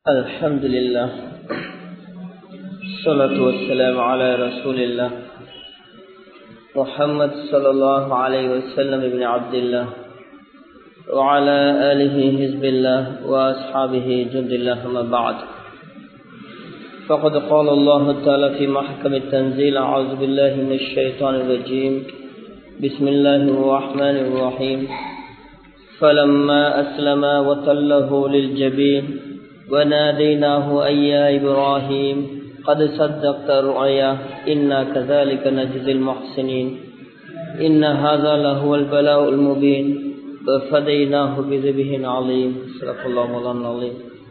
الحمد لله الصلاة والسلام على رسول الله محمد صلى الله عليه وسلم بن عبد الله وعلى آله حزب الله وأصحابه جند الله ما بعد فقد قال الله تعالى في محكم التنزيل أعوذ بالله من الشيطان الرجيم بسم الله الرحمن الرحيم فلما أسلم وتله للجبين وناديناه أي يا إبراهيم قد صدقت الرؤيا إنا كذلك نجزي المحسنين إن هذا لهو البلاء المبين وفديناه بذبه عظيم صدق الله مولانا العظيم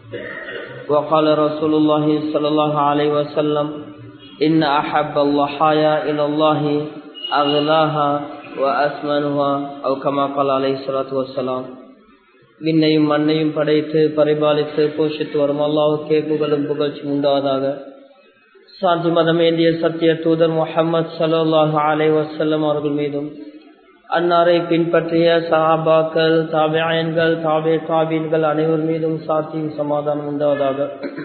وقال رسول الله صلى الله عليه وسلم إن أحب الضحايا إلى الله أغلاها وأثمنها أو كما قال عليه الصلاة والسلام விண்ணையும் மண்ணையும் படைத்து பரிபாலித்து போஷித்து வரும் அல்லாவுக்கே புகழும் புகழ்ச்சி உண்டாவதாக சாந்தி மதமேந்திய சத்திய தூதர் முகமது சல்லாஹு அலை வசல்லம் அவர்கள் மீதும் அன்னாரை பின்பற்றிய சஹாபாக்கள் தாபியன்கள் தாபே தாபீன்கள் அனைவர் மீதும் சாத்தியும் சமாதானம் உண்டாவதாக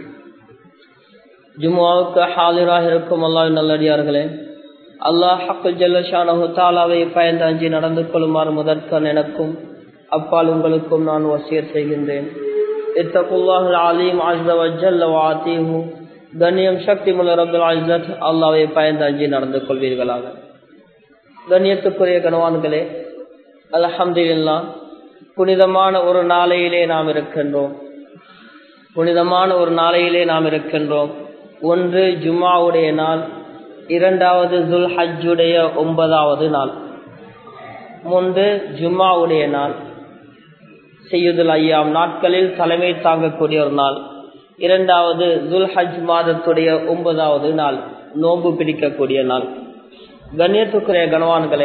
ஜும்மாவுக்கு ஹாலிராக இருக்கும் அல்லாஹ் நல்லடியார்களே அல்லாஹ் ஹக்கு ஜல்லஷானஹு தாலாவை பயந்து அஞ்சி நடந்து கொள்ளுமாறு முதற்கன் எனக்கும் அப்பால் உங்களுக்கும் நான் வசியர் செய்கின்றேன் இத்தகுல்லாஹுல் அலீம் அஸ்தவஜல்ல வாத்தீஹு கண்ணியம் சக்தி முல ரபுல் அஜத் அல்லாவை பயந்து அஞ்சி நடந்து கொள்வீர்களாக கண்ணியத்துக்குரிய கனவான்களே அலஹம்துல்லா புனிதமான ஒரு நாளையிலே நாம் இருக்கின்றோம் புனிதமான ஒரு நாளையிலே நாம் இருக்கின்றோம் ஒன்று ஜும்மாவுடைய நாள் இரண்டாவது துல் ஹஜ்ஜுடைய ஒன்பதாவது நாள் முன்பு ஜும்மாவுடைய நாள் செய்யுதுல் ஐயாம் நாட்களில் தலைமை தாங்கக்கூடிய ஒரு நாள் இரண்டாவது துல் ஹஜ் மாதத்துடைய ஒன்பதாவது நாள் நோன்பு பிடிக்கக்கூடிய நாள் கண்ணியத்துக்குரிய கனவான்களே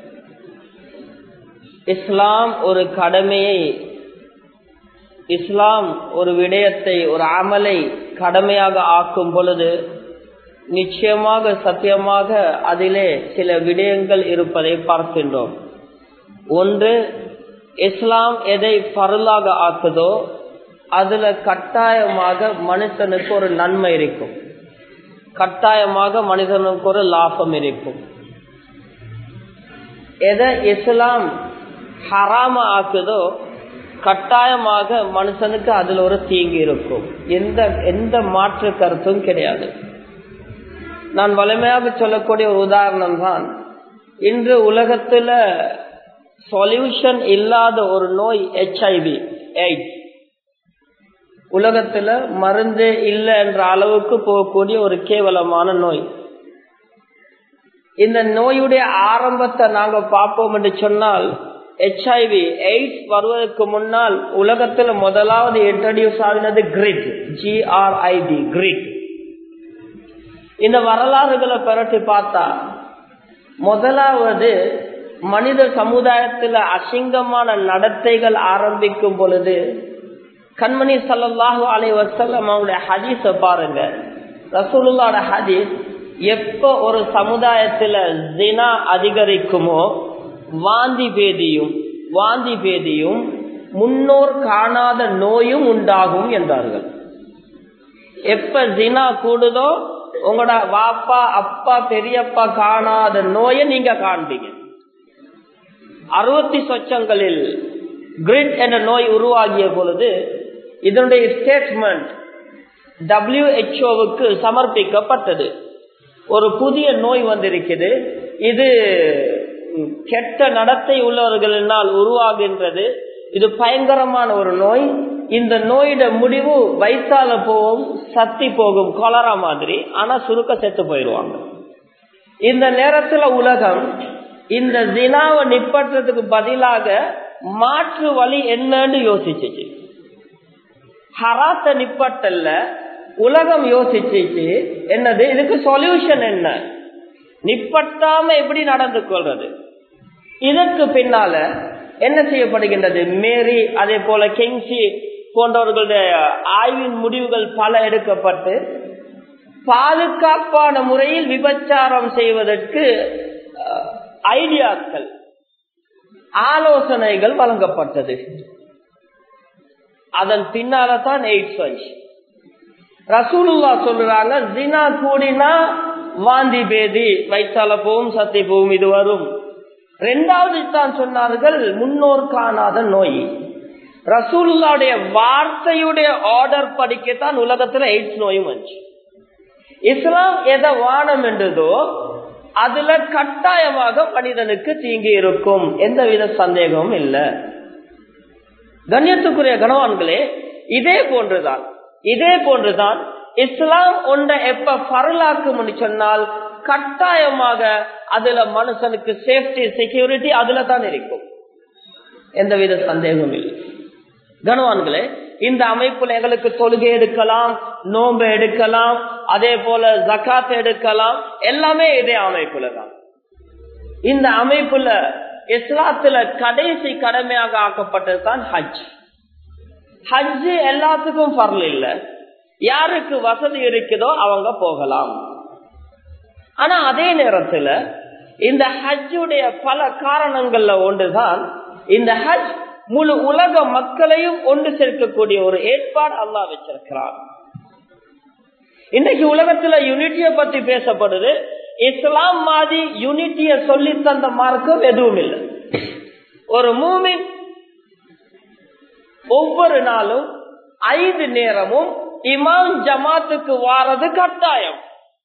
இஸ்லாம் ஒரு கடமையை இஸ்லாம் ஒரு விடயத்தை ஒரு அமலை கடமையாக ஆக்கும் பொழுது நிச்சயமாக சத்தியமாக அதிலே சில விடயங்கள் இருப்பதை பார்க்கின்றோம் ஒன்று இஸ்லாம் எதை பருளாக ஆக்குதோ அதுல கட்டாயமாக மனுஷனுக்கு ஒரு நன்மை இருக்கும் கட்டாயமாக மனிதனுக்கு ஒரு லாபம் இருக்கும் எதை இஸ்லாம் ஹராம ஆக்குதோ கட்டாயமாக மனுஷனுக்கு அதுல ஒரு தீங்கு இருக்கும் எந்த எந்த மாற்று கருத்தும் கிடையாது நான் வலிமையாக சொல்லக்கூடிய ஒரு உதாரணம் தான் இன்று உலகத்துல சொல்யூஷன் இல்லாத ஒரு நோய் ஹெச்ஐவி எய்ட்ஸ் உலகத்துல மருந்து இல்லை என்ற அளவுக்கு போகக்கூடிய ஒரு கேவலமான நோய் இந்த நோயுடைய ஆரம்பத்தை நாங்க பார்ப்போம் என்று சொன்னால் ஹெச்ஐவி எய்ட்ஸ் வருவதற்கு முன்னால் உலகத்துல முதலாவது இன்ட்ரடியூஸ் ஆகினது கிரிட் ஜிஆர்ஐடி கிரிட் இந்த வரலாறுகளை பரட்டி பார்த்தா முதலாவது மனித சமுதாயத்துல அசிங்கமான நடத்தைகள் ஆரம்பிக்கும் பொழுது கண்மணி சல்லாஹு அலை வசல்லம் அவங்களுடைய ஹதீஸ பாருங்க ரசூலுல்லாட ஹதீஸ் எப்ப ஒரு சமுதாயத்துல தினா அதிகரிக்குமோ வாந்தி பேதியும் வாந்தி பேதியும் முன்னோர் காணாத நோயும் உண்டாகும் என்றார்கள் எப்ப ஜினா கூடுதோ உங்களோட வாப்பா அப்பா பெரியப்பா காணாத நோயை நீங்க காண்பீங்க அறுபத்தி சொச்சங்களில் கிரிட் என்ற நோய் உருவாகிய பொழுது இதனுடைய ஸ்டேட்மெண்ட் டபிள்யூஹெச்ஓவுக்கு சமர்ப்பிக்கப்பட்டது ஒரு புதிய நோய் வந்திருக்குது இது கெட்ட நடத்தை உள்ளவர்களினால் உருவாகின்றது இது பயங்கரமான ஒரு நோய் இந்த நோயிட முடிவு வயிற்றால போகும் சத்தி போகும் கொலரா மாதிரி ஆனா சுருக்க செத்து போயிடுவாங்க இந்த நேரத்துல உலகம் இந்த தினாவை நிப்பற்றதுக்கு பதிலாக மாற்று வழி என்னன்னு யோசிச்சுச்சு ஹராத்த நிப்பட்டல்ல உலகம் யோசிச்சுச்சு என்னது இதுக்கு சொல்யூஷன் என்ன நிப்பட்டாம எப்படி நடந்து கொள்றது இதற்கு பின்னால என்ன செய்யப்படுகின்றது மேரி அதே போல கெங்சி போன்றவர்களுடைய ஆய்வின் முடிவுகள் பல எடுக்கப்பட்டு பாதுகாப்பான முறையில் விபச்சாரம் செய்வதற்கு ஐடியாக்கள் ஆலோசனைகள் வழங்கப்பட்டது அதன் பின்னால தான் எய்ட்ஸ் வந்துச்சு ரசூலுல்லா சொல்றாங்க ஜினா கூடினா வாந்தி பேதி வைத்தால போவும் சத்தி போவும் இது வரும் ரெண்டாவது தான் சொன்னார்கள் முன்னோர் காணாத நோய் ரசூலுல்லாவுடைய வார்த்தையுடைய ஆர்டர் படிக்கத்தான் உலகத்துல எய்ட்ஸ் நோயும் வந்துச்சு இஸ்லாம் எதை வானம் என்றதோ அதுல கட்டாயமாக மனிதனுக்கு தீங்கி இருக்கும் எந்தவித சந்தேகமும் இல்லை கண்ணியத்துக்குரிய கணவான்களே இதே போன்றுதான் இதே போன்றுதான் இஸ்லாம் ஒன்றை எப்ப பரலாக்கும் சொன்னால் கட்டாயமாக அதுல மனுஷனுக்கு சேஃப்டி செக்யூரிட்டி அதுல தான் இருக்கும் எந்தவித சந்தேகமும் இல்லை கனவான்களே இந்த அமைப்புல எங்களுக்கு தொழுகை எடுக்கலாம் நோம்பு எடுக்கலாம் அதே போல ஜக்காத் எடுக்கலாம் எல்லாமே இதே அமைப்புல தான் இந்த அமைப்புல இஸ்லாத்துல கடைசி கடமையாக ஆக்கப்பட்டது தான் ஹஜ் ஹஜ் எல்லாத்துக்கும் பரல இல்ல யாருக்கு வசதி இருக்குதோ அவங்க போகலாம் ஆனா அதே நேரத்துல இந்த ஹஜ்ஜுடைய பல காரணங்கள்ல ஒன்றுதான் இந்த ஹஜ் முழு உலக மக்களையும் ஒன்று சேர்க்கக்கூடிய ஒரு ஏற்பாடு அல்லா வச்சிருக்கிறார் இன்னைக்கு உலகத்துல யூனிட்டிய பத்தி பேசப்படுது இஸ்லாம் மாதிரி யூனிட்டிய சொல்லி தந்த மார்க்கம் எதுவும் இல்லை ஒரு மூமின் ஒவ்வொரு நாளும் ஐந்து நேரமும் இமாம் ஜமாத்துக்கு வாரது கட்டாயம்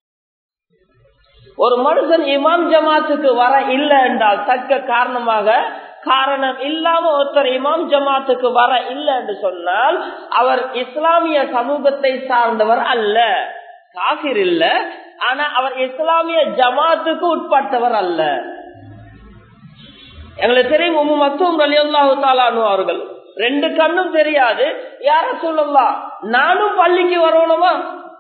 ஒரு மனுஷன் இமாம் ஜமாத்துக்கு வர இல்லை என்றால் தக்க காரணமாக காரணம் இல்லாம ஒருத்தர் இமாம் ஜமாத்துக்கு வர இல்லை என்று சொன்னால் அவர் இஸ்லாமிய சமூகத்தை சார்ந்தவர் அல்ல காசிர் இல்ல ஆனா அவர் இஸ்லாமிய ஜமாத்துக்கு உட்பட்டவர் அல்ல எங்களுக்கு தெரியும் உம்மு மத்துவம் ரலியல்லாஹு தாலானு அவர்கள் ரெண்டு கண்ணும் தெரியாது யார சொல்லலாம் நானும் பள்ளிக்கு வரணுமா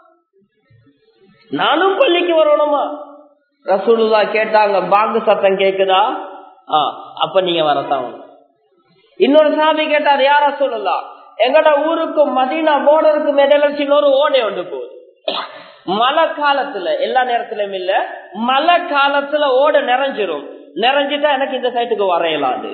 நானும் பள்ளிக்கு வரணுமா ரசூலுல்லா கேட்டாங்க பாங்கு சத்தம் கேக்குதா அப்ப நீங்க வரத்தான் இன்னொரு சாமி கேட்டார் யார சொல்லலாம் எங்கட ஊருக்கும் மதீனா போர்டருக்கும் இடையில இன்னொரு ஓடை ஒன்று போகுது மழை காலத்துல எல்லா நேரத்திலும் இல்ல மழை காலத்துல ஓட நிறைஞ்சிரும் நிறைஞ்சிட்டா எனக்கு இந்த சைட்டுக்கு வரையலாது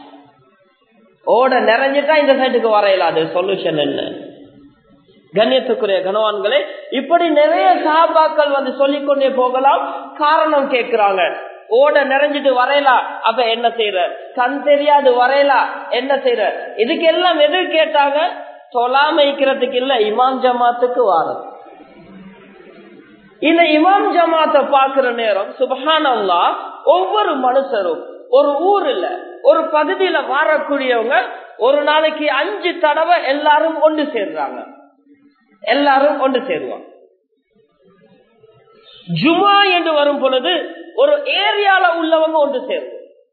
ஓட நிறைஞ்சிட்டா இந்த சைட்டுக்கு வரையலாது சொல்யூஷன் என்ன கண்ணியத்துக்குரிய கனவான்களே இப்படி நிறைய சாபாக்கள் வந்து சொல்லிக்கொண்டே போகலாம் காரணம் கேட்கிறாங்க ஓட நிறைஞ்சிட்டு வரையலாம் அப்ப என்ன செய்யற கண் தெரியாது வரையலாம் என்ன செய்யற இதுக்கு எல்லாம் எது கேட்டாங்க தொலாமைக்கிறதுக்கு இல்ல இமாம் ஜமாத்துக்கு வாரம் இந்த இமாம் ஜமாத்தை பாக்குற நேரம் சுபஹானல்லா ஒவ்வொரு மனுஷரும் ஒரு ஊர்ல ஒரு பகுதியில வாழக்கூடியவங்க ஒரு நாளைக்கு அஞ்சு தடவை எல்லாரும் ஒன்று சேர்றாங்க எல்லாரும் ஒன்று சேருவாங்க ஜுமா என்று வரும் பொழுது ஒரு ஏரியால உள்ளவங்க ஒன்று சேரும்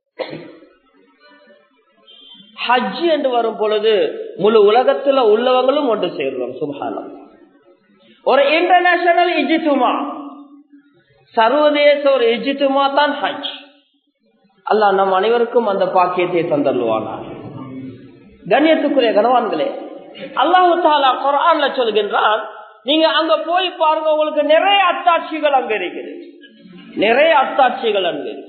ஹஜ் என்று வரும் பொழுது முழு உலகத்துல உள்ளவங்களும் ஒன்று சேருவாங்க சுபஹானம் ஒரு இன்டர்நேஷனல் இஜித்துமா சர்வதேச ஒரு இஜித்துமா தான் ஹஜ் அல்ல நம் அனைவருக்கும் அந்த பாக்கியத்தை தந்தருவானா கண்ணியத்துக்குரிய கனவான்களே அல்லாஹு தாலா குரான்ல சொல்கின்றான் நீங்க அங்க போய் பாருங்க உங்களுக்கு நிறைய அத்தாட்சிகள் அங்க இருக்குது நிறைய அத்தாட்சிகள் அங்க இருக்கு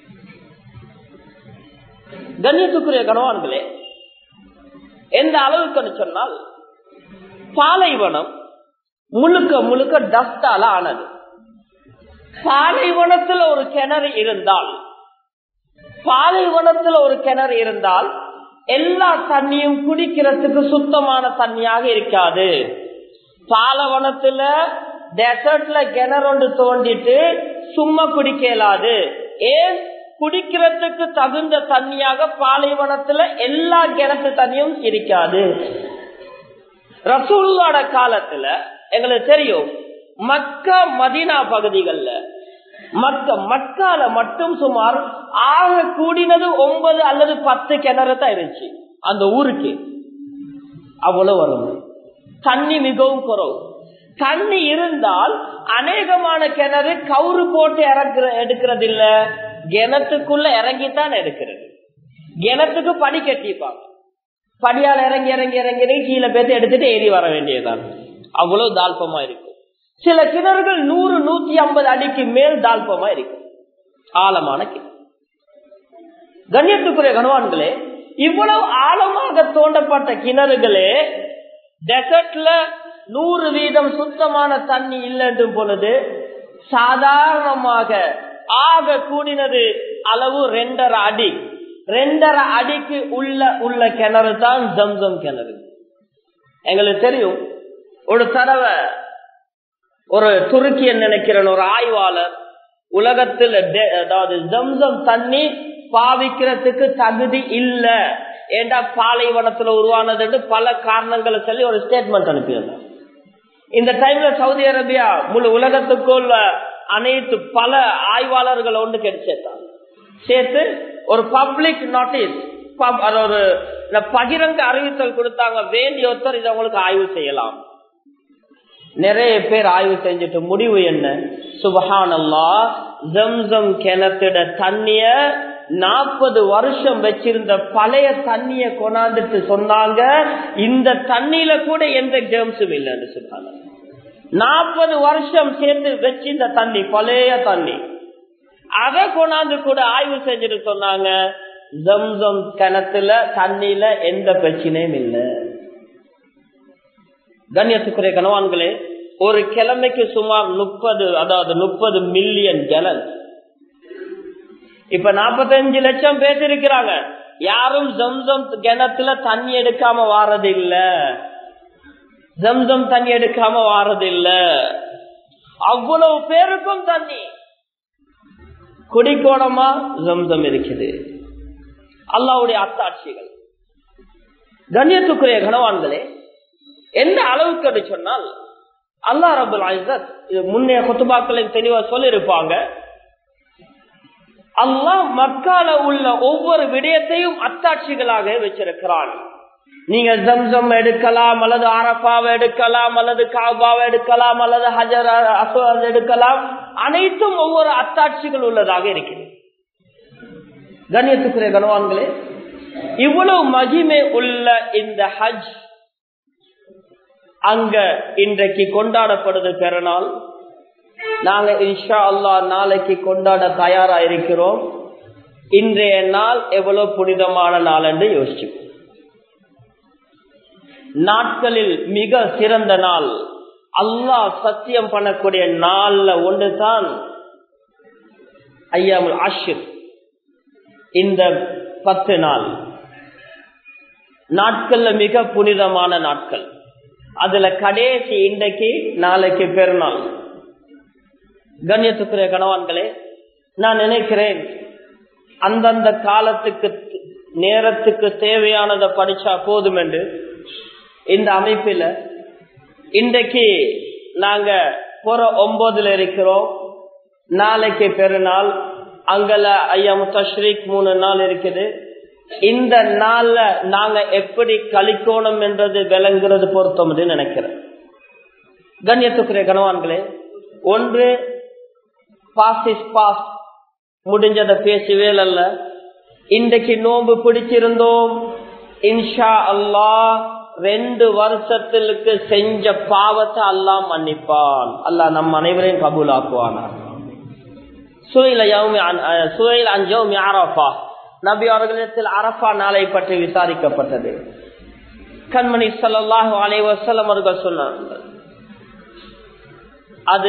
கண்ணியத்துக்குரிய கனவான்களே எந்த அளவுக்கு சொன்னால் பாலைவனம் முழுக்க முழுக்க டஸ்டால ஆனது பாலைவனத்துல ஒரு கிணறு இருந்தால் பாலைவனத்துல ஒரு கிணறு இருந்தால் எல்லா தண்ணியும் குடிக்கிறதுக்கு சுத்தமான தண்ணியாக இருக்காது பாலவனத்துல டெசர்ட்ல கிணறு தோண்டிட்டு சும்மா குடிக்க இயலாது ஏன் குடிக்கிறதுக்கு தகுந்த தண்ணியாக பாலைவனத்துல எல்லா கிணத்து தண்ணியும் இருக்காது ரசூல்லோட காலத்துல எங்களுக்கு தெரியும் மக்கா மதினா பகுதிகள்ல மக்க மக்கால மட்டும் சுமார் ஆக கூடினது ஒன்பது அல்லது பத்து கிணறு தான் இருந்துச்சு அந்த ஊருக்கு அவ்வளவு வரும் தண்ணி மிகவும் குறவு தண்ணி இருந்தால் அநேகமான கிணறு கவுரு போட்டு இறக்குற எடுக்கிறது இல்ல கிணத்துக்குள்ள இறங்கித்தான் எடுக்கிறது கிணத்துக்கு படி கட்டிப்பாங்க படியால் இறங்கி இறங்கி இறங்கி கீழே பேத்து எடுத்துட்டு ஏறி வர வேண்டியதான் அவ்வளவு தால்பமா இருக்கும் சில கிணறுகள் நூறு நூத்தி ஐம்பது அடிக்கு மேல் தால்பமா இருக்கும் ஆழமான கிணறு கண்ணியத்துக்குரிய கனவான்களே இவ்வளவு ஆழமாக தோண்டப்பட்ட கிணறுகளே டெசர்ட்ல நூறு வீதம் சுத்தமான தண்ணி இல்லைன்றும் பொழுது சாதாரணமாக ஆக கூடினது அளவு ரெண்டரை அடி ரெண்டரை அடிக்கு உள்ள உள்ள கிணறு தான் ஜம்சம் கிணறு எங்களுக்கு தெரியும் ஒரு தடவை ஒரு துருக்கியன் நினைக்கிறேன் ஒரு ஆய்வாளர் உலகத்தில் அதாவது ஜம்சம் தண்ணி பாவிக்கிறதுக்கு தகுதி இல்ல ஏண்டா பாலைவனத்துல உருவானது பல காரணங்களை சொல்லி ஒரு ஸ்டேட்மெண்ட் அனுப்பியிருந்தார் இந்த டைம்ல சவுதி அரேபியா முழு உலகத்துக்குள்ள அனைத்து பல ஆய்வாளர்கள் ஒன்று கிடைச்சிருந்தாங்க சேர்த்து ஒரு பப்ளிக் நோட்டீஸ் ஒரு பகிரங்க அறிவித்தல் கொடுத்தாங்க வேண்டிய ஒருத்தர் இதை உங்களுக்கு ஆய்வு செய்யலாம் நிறைய பேர் ஆய்வு செஞ்சுட்டு முடிவு என்ன சுபஹானல்லா ஜம்சம் கிணத்திட தண்ணிய நாற்பது வருஷம் வச்சிருந்த பழைய தண்ணிய கொண்டாந்துட்டு சொன்னாங்க இந்த தண்ணியில கூட எந்த ஜெர்ம்ஸும் இல்லைன்னு சொன்னாங்க நாற்பது வருஷம் சேர்த்து வச்சிருந்த தண்ணி பழைய தண்ணி அதை கொண்டாந்து கூட ஆய்வு செஞ்சுட்டு சொன்னாங்க ஜம்சம் கிணத்துல தண்ணியில எந்த பிரச்சனையும் இல்லை கண்ணியத்துக்குரிய கனவான்களே ஒரு கிழமைக்கு சுமார் முப்பது அதாவது முப்பது மில்லியன் ஜலன் இப்ப நாற்பத்தஞ்சு லட்சம் பேர் இருக்கிறாங்க யாரும் ஜம்சம் கிணத்துல தண்ணி எடுக்காம வாரது இல்ல ஜம்சம் தண்ணி எடுக்காம வாரது இல்ல அவ்வளவு பேருக்கும் தண்ணி குடிக்கோணமா ஜம்சம் இருக்குது அல்லாவுடைய அத்தாட்சிகள் கண்ணியத்துக்குரிய கனவான்களே எந்த அளவுக்கு சொன்னால் அல்லா ரபுல் ஆயிசத் இது முன்னைய கொத்துபாக்களின் தெளிவா சொல்லியிருப்பாங்க அல்லாஹ் மக்கால உள்ள ஒவ்வொரு விடயத்தையும் அத்தாட்சிகளாக வச்சிருக்கிறான் நீங்க ஜம்சம் எடுக்கலாம் அல்லது அரப்பாவை எடுக்கலாம் அல்லது காபாவை எடுக்கலாம் அல்லது ஹஜர் அசுவத் எடுக்கலாம் அனைத்தும் ஒவ்வொரு அத்தாட்சிகள் உள்ளதாக இருக்கிறது கண்ணியத்துக்குரிய கனவான்களே இவ்வளவு மகிமை உள்ள இந்த ஹஜ் அங்க இன்றைக்கு கொண்டாடப்படுது பெறநாள் நாங்க இன்ஷா அல்லா நாளைக்கு கொண்டாட தயாரா இருக்கிறோம் இன்றைய நாள் எவ்வளவு புனிதமான நாள் என்று யோசிச்சு நாட்களில் மிக சிறந்த நாள் அல்லாஹ் சத்தியம் பண்ணக்கூடிய நாள்ல ஒன்றுதான் ஐயாமுல் அஷிர் இந்த பத்து நாள் நாட்கள்ல மிக புனிதமான நாட்கள் அதுல கடைசி இன்றைக்கு நாளைக்கு பெருநாள் கண்ணியத்துக்குரிய கணவான்களே நான் நினைக்கிறேன் அந்தந்த காலத்துக்கு நேரத்துக்கு தேவையானதை படிச்சா போதும் என்று இந்த அமைப்பில இன்றைக்கு நாங்க புற ஒன்பதுல இருக்கிறோம் நாளைக்கு பெருநாள் அங்கல ஐயா முத்தஸ்ரீக் மூணு நாள் இருக்குது இந்த நாள்ல நாங்க எப்படி கழிக்கணும் என்றது விளங்குறது பொருத்தம் நினைக்கிறேன் கண்ணியத்துக்குரிய கணவான்களே ஒன்று பாஸ் இஸ் பாஸ் முடிஞ்சதை பேசவே அல்ல இன்றைக்கு நோன்பு பிடிச்சிருந்தோம் இன்ஷா அல்லா ரெண்டு வருஷத்திற்கு செஞ்ச பாவத்தை அல்லாஹ் மன்னிப்பான் அல்லாஹ் நம் அனைவரையும் கபூலாக்குவானா சுயில் அஞ்சோம் அரபா நபி அவர்களிடத்தில் அரபா நாளை பற்றி விசாரிக்கப்பட்டது கண்மணி சல்லாஹு அலைவசல்லம் அவர்கள் சொன்னார்கள் அது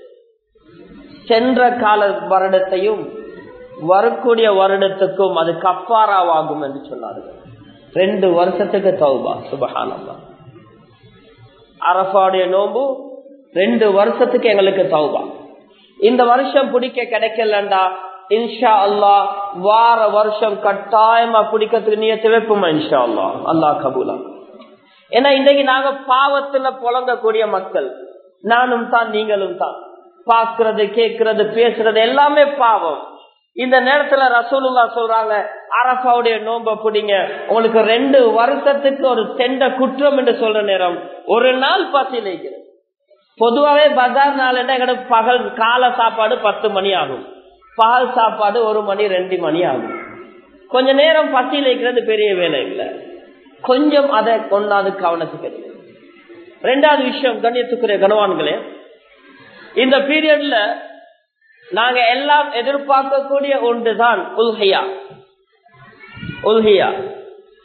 சென்ற கால வருடத்தையும் வரக்கூடிய வருடத்துக்கும் அது கப்பாராவாகும் என்று சொன்னார்கள் ரெண்டு வருஷத்துக்கு தௌபா சுபகானந்தா அரபாவுடைய நோம்பு ரெண்டு வருஷத்துக்கு எங்களுக்கு தௌபா இந்த வருஷம் பிடிக்க கிடைக்கலண்டா இன்ஷா அல்லா வார வருஷம் கட்டாயமா பிடிக்கிறதுக்கு நீயத்தை வைப்போமா இன்ஷா அல்லா அல்லா கபூலா ஏன்னா இன்றைக்கு நாங்க பாவத்துல புழங்கக்கூடிய மக்கள் நானும் தான் நீங்களும் தான் பாக்குறது கேட்கறது பேசுறது எல்லாமே பாவம் இந்த நேரத்துல ரசூலுல்லா சொல்றாங்க அரபாவுடைய நோம்ப பிடிங்க உங்களுக்கு ரெண்டு வருஷத்துக்கு ஒரு செண்ட குற்றம் என்று சொல்ற நேரம் ஒரு நாள் பசிலைக்கிறது பொதுவாவே பஜார் நாள் எங்களுக்கு பகல் கால சாப்பாடு பத்து மணி ஆகும் பகல் சாப்பாடு ஒரு மணி ரெண்டு மணி ஆகும் கொஞ்ச நேரம் பசியில் இருக்கிறது பெரிய வேலை இல்லை கொஞ்சம் அதை கொண்டாது கவனத்துக்கு ரெண்டாவது விஷயம் கண்ணியத்துக்குரிய கனவான்களே இந்த பீரியட்ல நாங்க எல்லாம் எதிர்பார்க்கக்கூடிய ஒன்றுதான் உல்ஹியா உல்ஹியா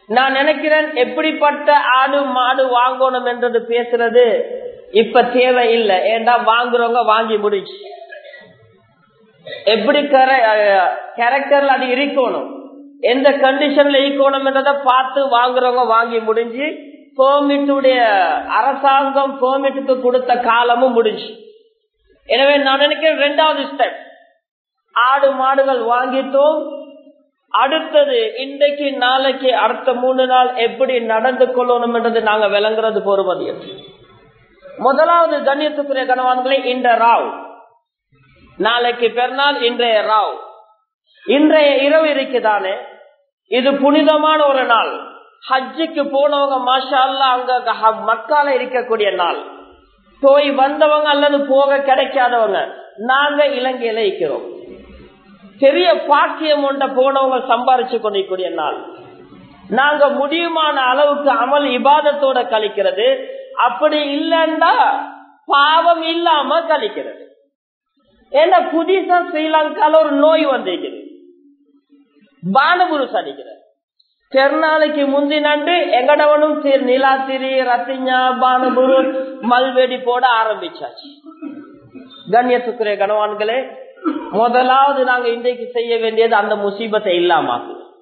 நான் நினைக்கிறேன் எப்படிப்பட்ட ஆடு மாடு வாங்கணும் என்றது பேசுறது இப்ப தேவை இல்லை ஏண்டா வாங்குறவங்க வாங்கி முடிச்சு எப்படி கேரக்டர்ல அது இருக்கணும் எந்த கண்டிஷன்ல இருக்கணும் என்றதை பார்த்து வாங்குறவங்க வாங்கி முடிஞ்சு பெர்மிட்டுடைய அரசாங்கம் பெர்மிட்டுக்கு கொடுத்த காலமும் முடிஞ்சு எனவே நான் நினைக்கிறேன் ரெண்டாவது ஸ்டெப் ஆடு மாடுகள் வாங்கிட்டோம் அடுத்தது இன்றைக்கு நாளைக்கு அடுத்த மூணு நாள் எப்படி நடந்து கொள்ளணும் என்றது நாங்க விளங்குறது பொறுமதியம் முதலாவது கண்ணியத்துக்குரிய கணவான்களே இந்த ராவ் நாளைக்கு பெருநாள் இன்றைய ராவ் இன்றைய இரவு இருக்குதானே இது புனிதமான ஒரு நாள் ஹஜ்ஜுக்கு போனவங்க மாஷா அல்லா அங்க மக்கால இருக்கக்கூடிய நாள் போய் வந்தவங்க அல்லது போக கிடைக்காதவங்க நாங்க இலங்கையில இருக்கிறோம் பெரிய பாக்கியம் ஒன்ற போனவங்க சம்பாரிச்சு கொண்டிருக்கூடிய நாள் நாங்க முடியுமான அளவுக்கு அமல் இபாதத்தோட கழிக்கிறது அப்படி இல்லைன்னா பாவம் இல்லாம கழிக்கிறது ஏன்னா புதுசா ஸ்ரீலங்கால ஒரு நோய் வந்திருக்குது பானபுரு சடிக்கிறது பெருநாளைக்கு முந்தி நண்டு எங்கடவனும் நிலாத்திரி ரத்திஞ்சா பானபுரு மல்வெடி போட ஆரம்பிச்சாச்சு கண்ணியத்துக்குரிய கணவான்களே முதலாவது நாங்க இன்றைக்கு செய்ய வேண்டியது அந்த முசீபத்தை இல்லாம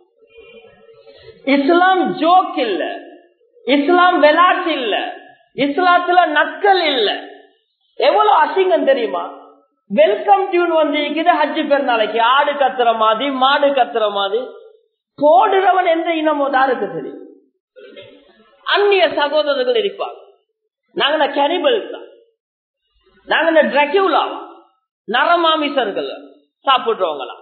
இஸ்லாம் ஜோக் இல்ல இஸ்லாம் விளாட்டு இல்ல இஸ்லாத்துல நக்கல் இல்ல எவ்வளவு அசிங்கம் தெரியுமா வெல்கம் டியூன் வந்து ஹஜ்ஜு பெருநாளைக்கு ஆடு கத்துற மாதிரி மாடு கத்துற மாதிரி போடுறவன் எந்த இனமோ தாருக்கு தெரியும் அந்நிய சகோதரர்கள் இருப்பாங்க நாங்க கனிபல்ஸ் தான் நாங்க டிரக்யூலா நரமாமிசர்கள் சாப்பிடுறவங்களா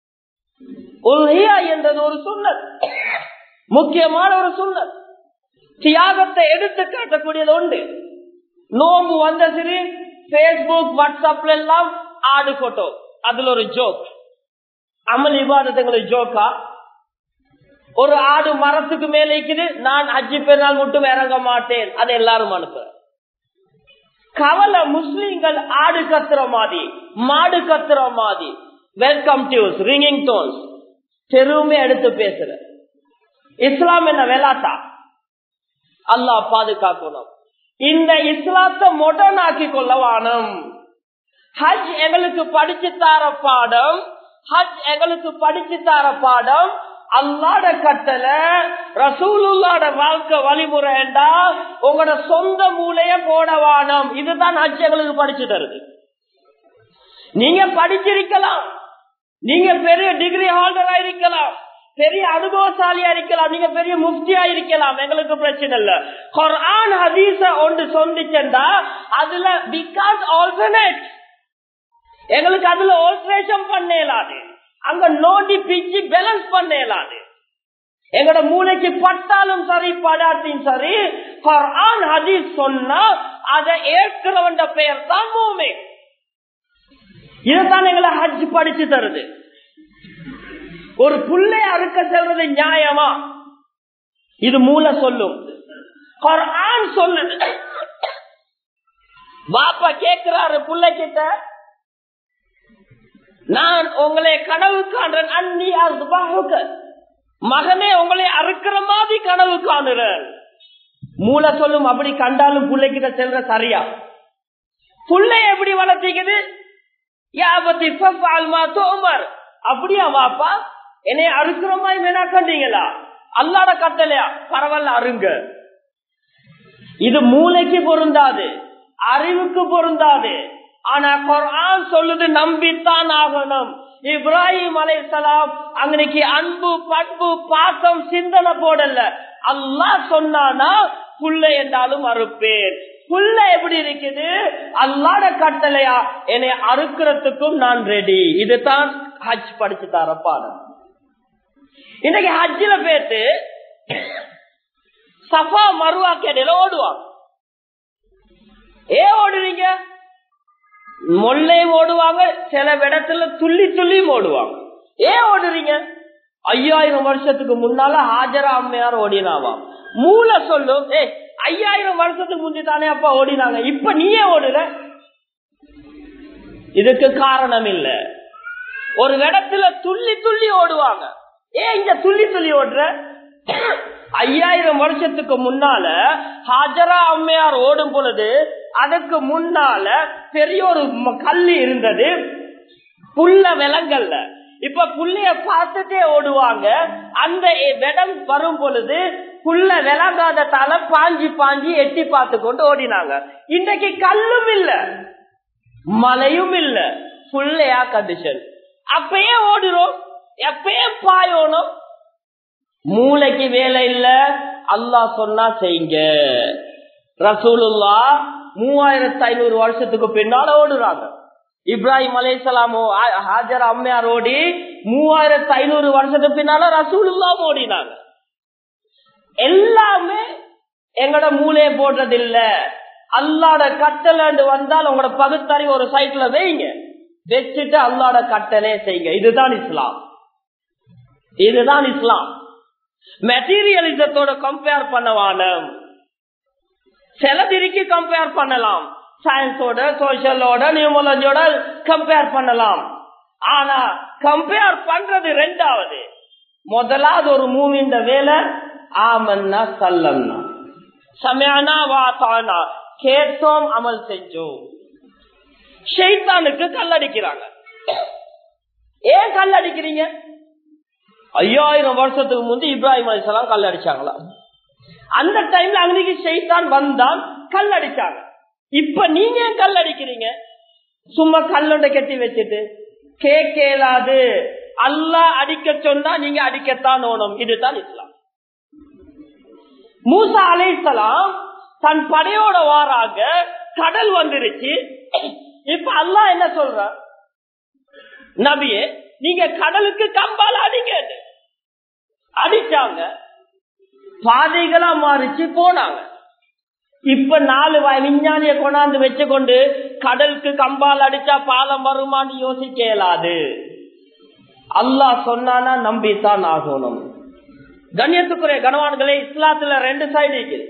என்றது ஒரு சுண்ணத் முக்கியமான ஒரு சுண்ணத் தியாகத்தை எடுத்து காட்டக்கூடியது உண்டு நோம்பு வந்த சரி பேஸ்புக் வாட்ஸ்அப்ல எல்லாம் ஆடு போட்டோ அதுல ஒரு ஜோக் அமல் விவாதத்துங்களுக்கு ஜோக்கா ஒரு ஆடு மரத்துக்கு மேல இருக்குது நான் அஜி பெருநாள் மட்டும் இறங்க மாட்டேன் அதை எல்லாரும் அனுப்புறேன் கவலை முஸ்லிம்கள் ஆடு கத்துற மாதிரி மாடு கத்துற மாதிரி வெல்கம் டியூஸ் ரிங்கிங் டோன்ஸ் தெருவுமே எடுத்து பேசுற இஸ்லாம் என்ன வெலாத்தா அல்லாஹ் பாதுகாக்கணும் இந்த இஸ்லாத்தை மொடர்ன் ஆக்கி கொள்ள வானம் ஹஜ் எங்களுக்கு படிச்சு தார பாடம் ஹஜ் எங்களுக்கு படிச்சு தார பாடம் அல்லாட கட்டளை ரசூலுல்லாட வாழ்க்கை வழிமுறைண்டா உங்களோட சொந்த மூலைய போடவானம் இதுதான் ஹஜ் எங்களுக்கு படிச்சு தருது நீங்க படிச்சிருக்கலாம் நீங்க பெரிய டிகிரி ஹோல்டரா இருக்கலாம் பெரிய அனுபவசாலியா இருக்கலாம் நீங்க பெரிய முஃப்தியா இருக்கலாம் எங்களுக்கு பிரச்சனை இல்ல குர்ஆன் ஹதீஸ ஒன்று சொன்னிச்சா அதுல பிகாஸ் ஆல்டர்னேட் எங்களுக்கு அதுல ஆல்ட்ரேஷன் பண்ண இயலாது அங்க நோண்டி பிச்சு பேலன்ஸ் பண்ண இயலாது எங்கட மூளைக்கு பட்டாலும் சரி படாட்டியும் சரி குர்ஆன் ஹதீஸ் சொன்னா அதை ஏற்கிறவன் பெயர் தான் மூமே இதுதான் எங்களை ஹஜ் படிச்சு தருது ஒரு புள்ளை அறுக்க செல்வது நியாயமா இது மூல சொல்லும் குர்ஆன் சொல்லுது பாப்பா கேட்கிறாரு புள்ளை கிட்ட நான் உங்களை கனவு காண்றேன் அன்னி அஸ்பாஹுக மகனே உங்களை அறுக்கிற மாதிரி கனவு காணுறேன் மூல சொல்லும் அப்படி கண்டாலும் பிள்ளைகிட்ட செல்ற சரியா புள்ளை எப்படி வளர்த்திக்குது யாபத்தி தோமர் அப்படியா வாப்பா என்னை அறுக்கிற மாதிரி வேணா கண்டீங்களா அல்லாட கட்டளையா பரவாயில்ல அருங்க இது மூளைக்கு பொருந்தாது அறிவுக்கு பொருந்தாது ஆனா குரான் சொல்லுது நம்பித்தான் ஆகணும் இப்ராஹிம் அலைசலாம் அன்னைக்கு அன்பு பண்பு பாசம் சிந்தனை போடல அல்லாஹ் சொன்னானா புள்ள என்றாலும் அறுப்பேன் புள்ள எப்படி இருக்குது அல்லாட கட்டளையா என்னை அறுக்கிறதுக்கும் நான் ரெடி இதுதான் ஹஜ் படிச்சு தர பாடம் இன்னைக்கு ஹஜ்ஜில பேத்து சஃபா மருவா கேடையில ஓடுவாங்க ஏன் ஓடுறீங்க மொல்லையும் ஓடுவாங்க சில இடத்துல துள்ளி துள்ளியும் ஓடுவாங்க ஏன் ஓடுறீங்க ஐயாயிரம் வருஷத்துக்கு முன்னால ஹாஜரா அம்மையார் ஓடினாவா மூல சொல்லும் ஏ ஐயாயிரம் வருஷத்துக்கு முந்தி தானே அப்பா ஓடினாங்க இப்ப நீயே ஓடுற இதுக்கு காரணம் இல்ல ஒரு இடத்துல துள்ளி துள்ளி ஓடுவாங்க ஏன் இங்க துள்ளி துள்ளி ஓடுற ஐயாயிரம் வருஷத்துக்கு முன்னால ஹாஜரா அம்மையார் ஓடும் பொழுது அதுக்கு முன்னால பெரிய ஒரு ம- கல்லு இருந்தது புல்ல விலங்கல்ல இப்ப புள்ளைய பார்த்துட்டே ஓடுவாங்க அந்த இடம் வரும் பொழுது புல்ல விளங்காததால பாஞ்சி பாஞ்சி எட்டி பார்த்து கொண்டு ஓடினாங்க இன்னைக்கு கல்லும் இல்ல மழையும் இல்ல புள்ளையா கண்டிஷன் அப்பயே ஓடுறோம் எப்பயே பாயோணும் மூளைக்கு வேலை இல்ல அல்லாஹ் சொன்னா செய்யுங்க ரசூலுல்லா மூவாயிரத்தி ஐநூறு வருஷத்துக்கு பின்னால ஓடுறாங்க இப்ராஹிம் அலைசலாமோ ஹாஜர் அம்மையார் ஓடி மூவாயிரத்தி ஐநூறு வருஷத்துக்கு பின்னால ரசூலுல்லா ஓடினாங்க எல்லாமே எங்கட மூளையை போடுறது இல்ல அல்லாட கட்டளை வந்தால் உங்களோட பகுத்தறிவு ஒரு சைட்ல வைங்க வச்சுட்டு அல்லாட கட்டளை செய்யுங்க இதுதான் இஸ்லாம் இதுதான் இஸ்லாம் மெட்டீரியலிசத்தோட கம்பேர் பண்ணவான சிலதிரிக்கு கம்பேர் பண்ணலாம் சயின்ஸோட சோசியலோட நியூமலஜியோட கம்பேர் பண்ணலாம் ஆனா கம்பேர் பண்றது ரெண்டாவது முதலாவது ஒரு மூவின் வேலை ஆமன்னா சல்லம்னா சமயானா வாத்தானா கேட்டோம் அமல் செஞ்சோம் ஷெய்தானுக்கு கல்லடிக்கிறாங்க ஏன் கல்லடிக்கிறீங்க ஐயாயிரம் வருஷத்துக்கு முந்தி இப்ராஹிம் அலிசலாம் கல் அடிச்சாங்களா அந்த டைம்ல அன்னைக்கு ஷெய்தான் வந்தான் கல் அடிச்சாங்க இப்ப நீங்க ஏன் கல் அடிக்கிறீங்க சும்மா கல்லொண்ட கட்டி வச்சுட்டு கேட்கலாது அல்லாஹ் அடிக்க சொன்னா நீங்க அடிக்கத்தான் ஓணும் இதுதான் இஸ்லாம் மூசா அலைசலாம் தன் படையோட வாராங்க கடல் வந்துருச்சு இப்ப அல்லாஹ் என்ன சொல்ற நபியே நீங்க கடலுக்கு கம்பால அடிங்க அடிச்சாங்க பாதைகளா மாறிச்சு போனாங்க இப்ப நாலு வ- விஞ்ஞானிய கொண்டாந்து வச்சு கொண்டு கடலுக்கு கம்பால் அடிச்சா பாலம் வருமான்னு யோசிக்க இயலாது அல்லாஹ் சொன்னானா நம்பித்தான் ஆகணும் கண்ணியத்துக்குரிய கனவான்களே இஸ்லாத்துல ரெண்டு சைடு இருக்குது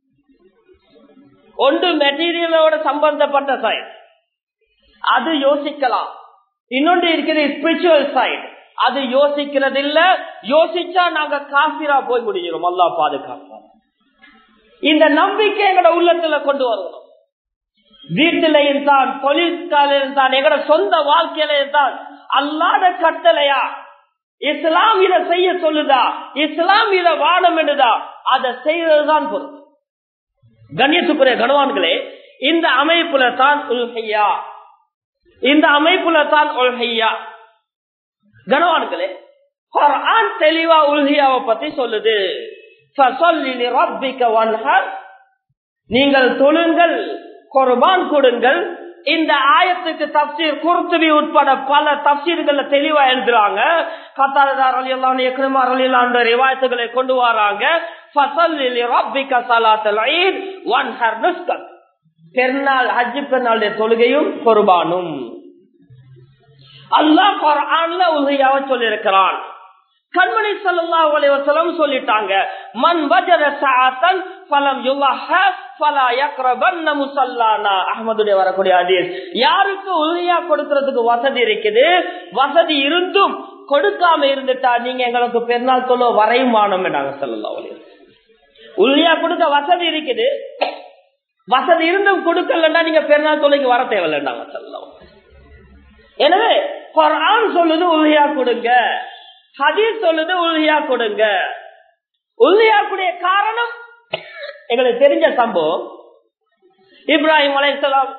ஒன்று மெட்டீரியலோட சம்பந்தப்பட்ட சைடு அது யோசிக்கலாம் இன்னொன்று இருக்கிறது ஸ்பிரிச்சுவல் சைடு அது யோசிக்கிறது இல்ல யோசிச்சா நாங்க காசிரா போய் முடிகிறோம் அல்லா பாதுகாப்போம் இந்த நம்பிக்கை எங்கட உள்ளத்துல கொண்டு வரணும் வீட்டில இருந்தான் தொழிற்கால இருந்தான் எங்கட சொந்த வாழ்க்கையில இருந்தான் அல்லாத கட்டளையா இஸ்லாம் இத செய்ய சொல்லுதா இஸ்லாம் இத வானம் என்றுதா அதை செய்யறதுதான் பொருள் கண்ணியத்துக்குரிய கனவான்களே இந்த அமைப்புல தான் உல்ஹையா இந்த அமைப்புல தான் உல்ஹையா கனவான்களே குர்ஆன் தெளிவா உல்ஹியாவை பத்தி சொல்லுது ஃபஸல்லி லிரப்பிக வன்ஹர் நீங்கள் தொழுங்கள் குர்பான் கொடுங்கள் இந்த ஆயத்துக்கு தப்சீர் குர்துபி உட்பட பல தப்சீர்கள்ல தெளிவா எழுதுறாங்க கத்தாரதார் அலி அல்லாஹ் எக்ரமார் அலி அல்லாஹ் ரிவாயத்துகளை கொண்டு வராங்க ஃபஸல்லி லிரப்பிக ஸலாத்தல் ஈத் வன்ஹர் நுஸ்கத் பெருநாள் ஹஜ் பெருநாளுடைய தொழுகையும் குர்பானும் அல்லாஹ் குர்ஆன்ல உதவியாக சொல்லியிருக்கிறான் கண்மணி ஸல்லல்லாஹு அலைஹி வஸல்லம் சொல்லிட்டாங்க மன் வஜத சஆத்தன் ஃபலம் யுலஹ ஃபலா யக்ரபன்ன முஸல்லானா அஹ்மதுடைய வரக்கூடிய ஹதீஸ் யாருக்கு உதவியா கொடுக்கிறதுக்கு வசதி இருக்குது வசதி இருந்தும் கொடுக்காம இருந்துட்டா நீங்க எங்களுக்கு பெருநாள் தொழு வரைமானம் நாங்க ஸல்லல்லாஹு அலைஹி வஸல்லம் உதவியா கொடுக்க வசதி இருக்குது வசதி இருந்தும் கொடுக்கலன்னா நீங்க பெருநாள் தொலைக்கு வர தேவையில்லைன்னாங்க ஸல்லல்லாஹு அலைஹி வஸல்லம். எனவே குர்ஆன் சொல்லுது உதவியா கொடுங்க ஹதீஸ் சொல்லுது உறுதியா கொடுங்க உறுதியா கூடிய காரணம் எங்களுக்கு தெரிஞ்ச சம்பவம் இப்ராஹிம் அலைசலாம்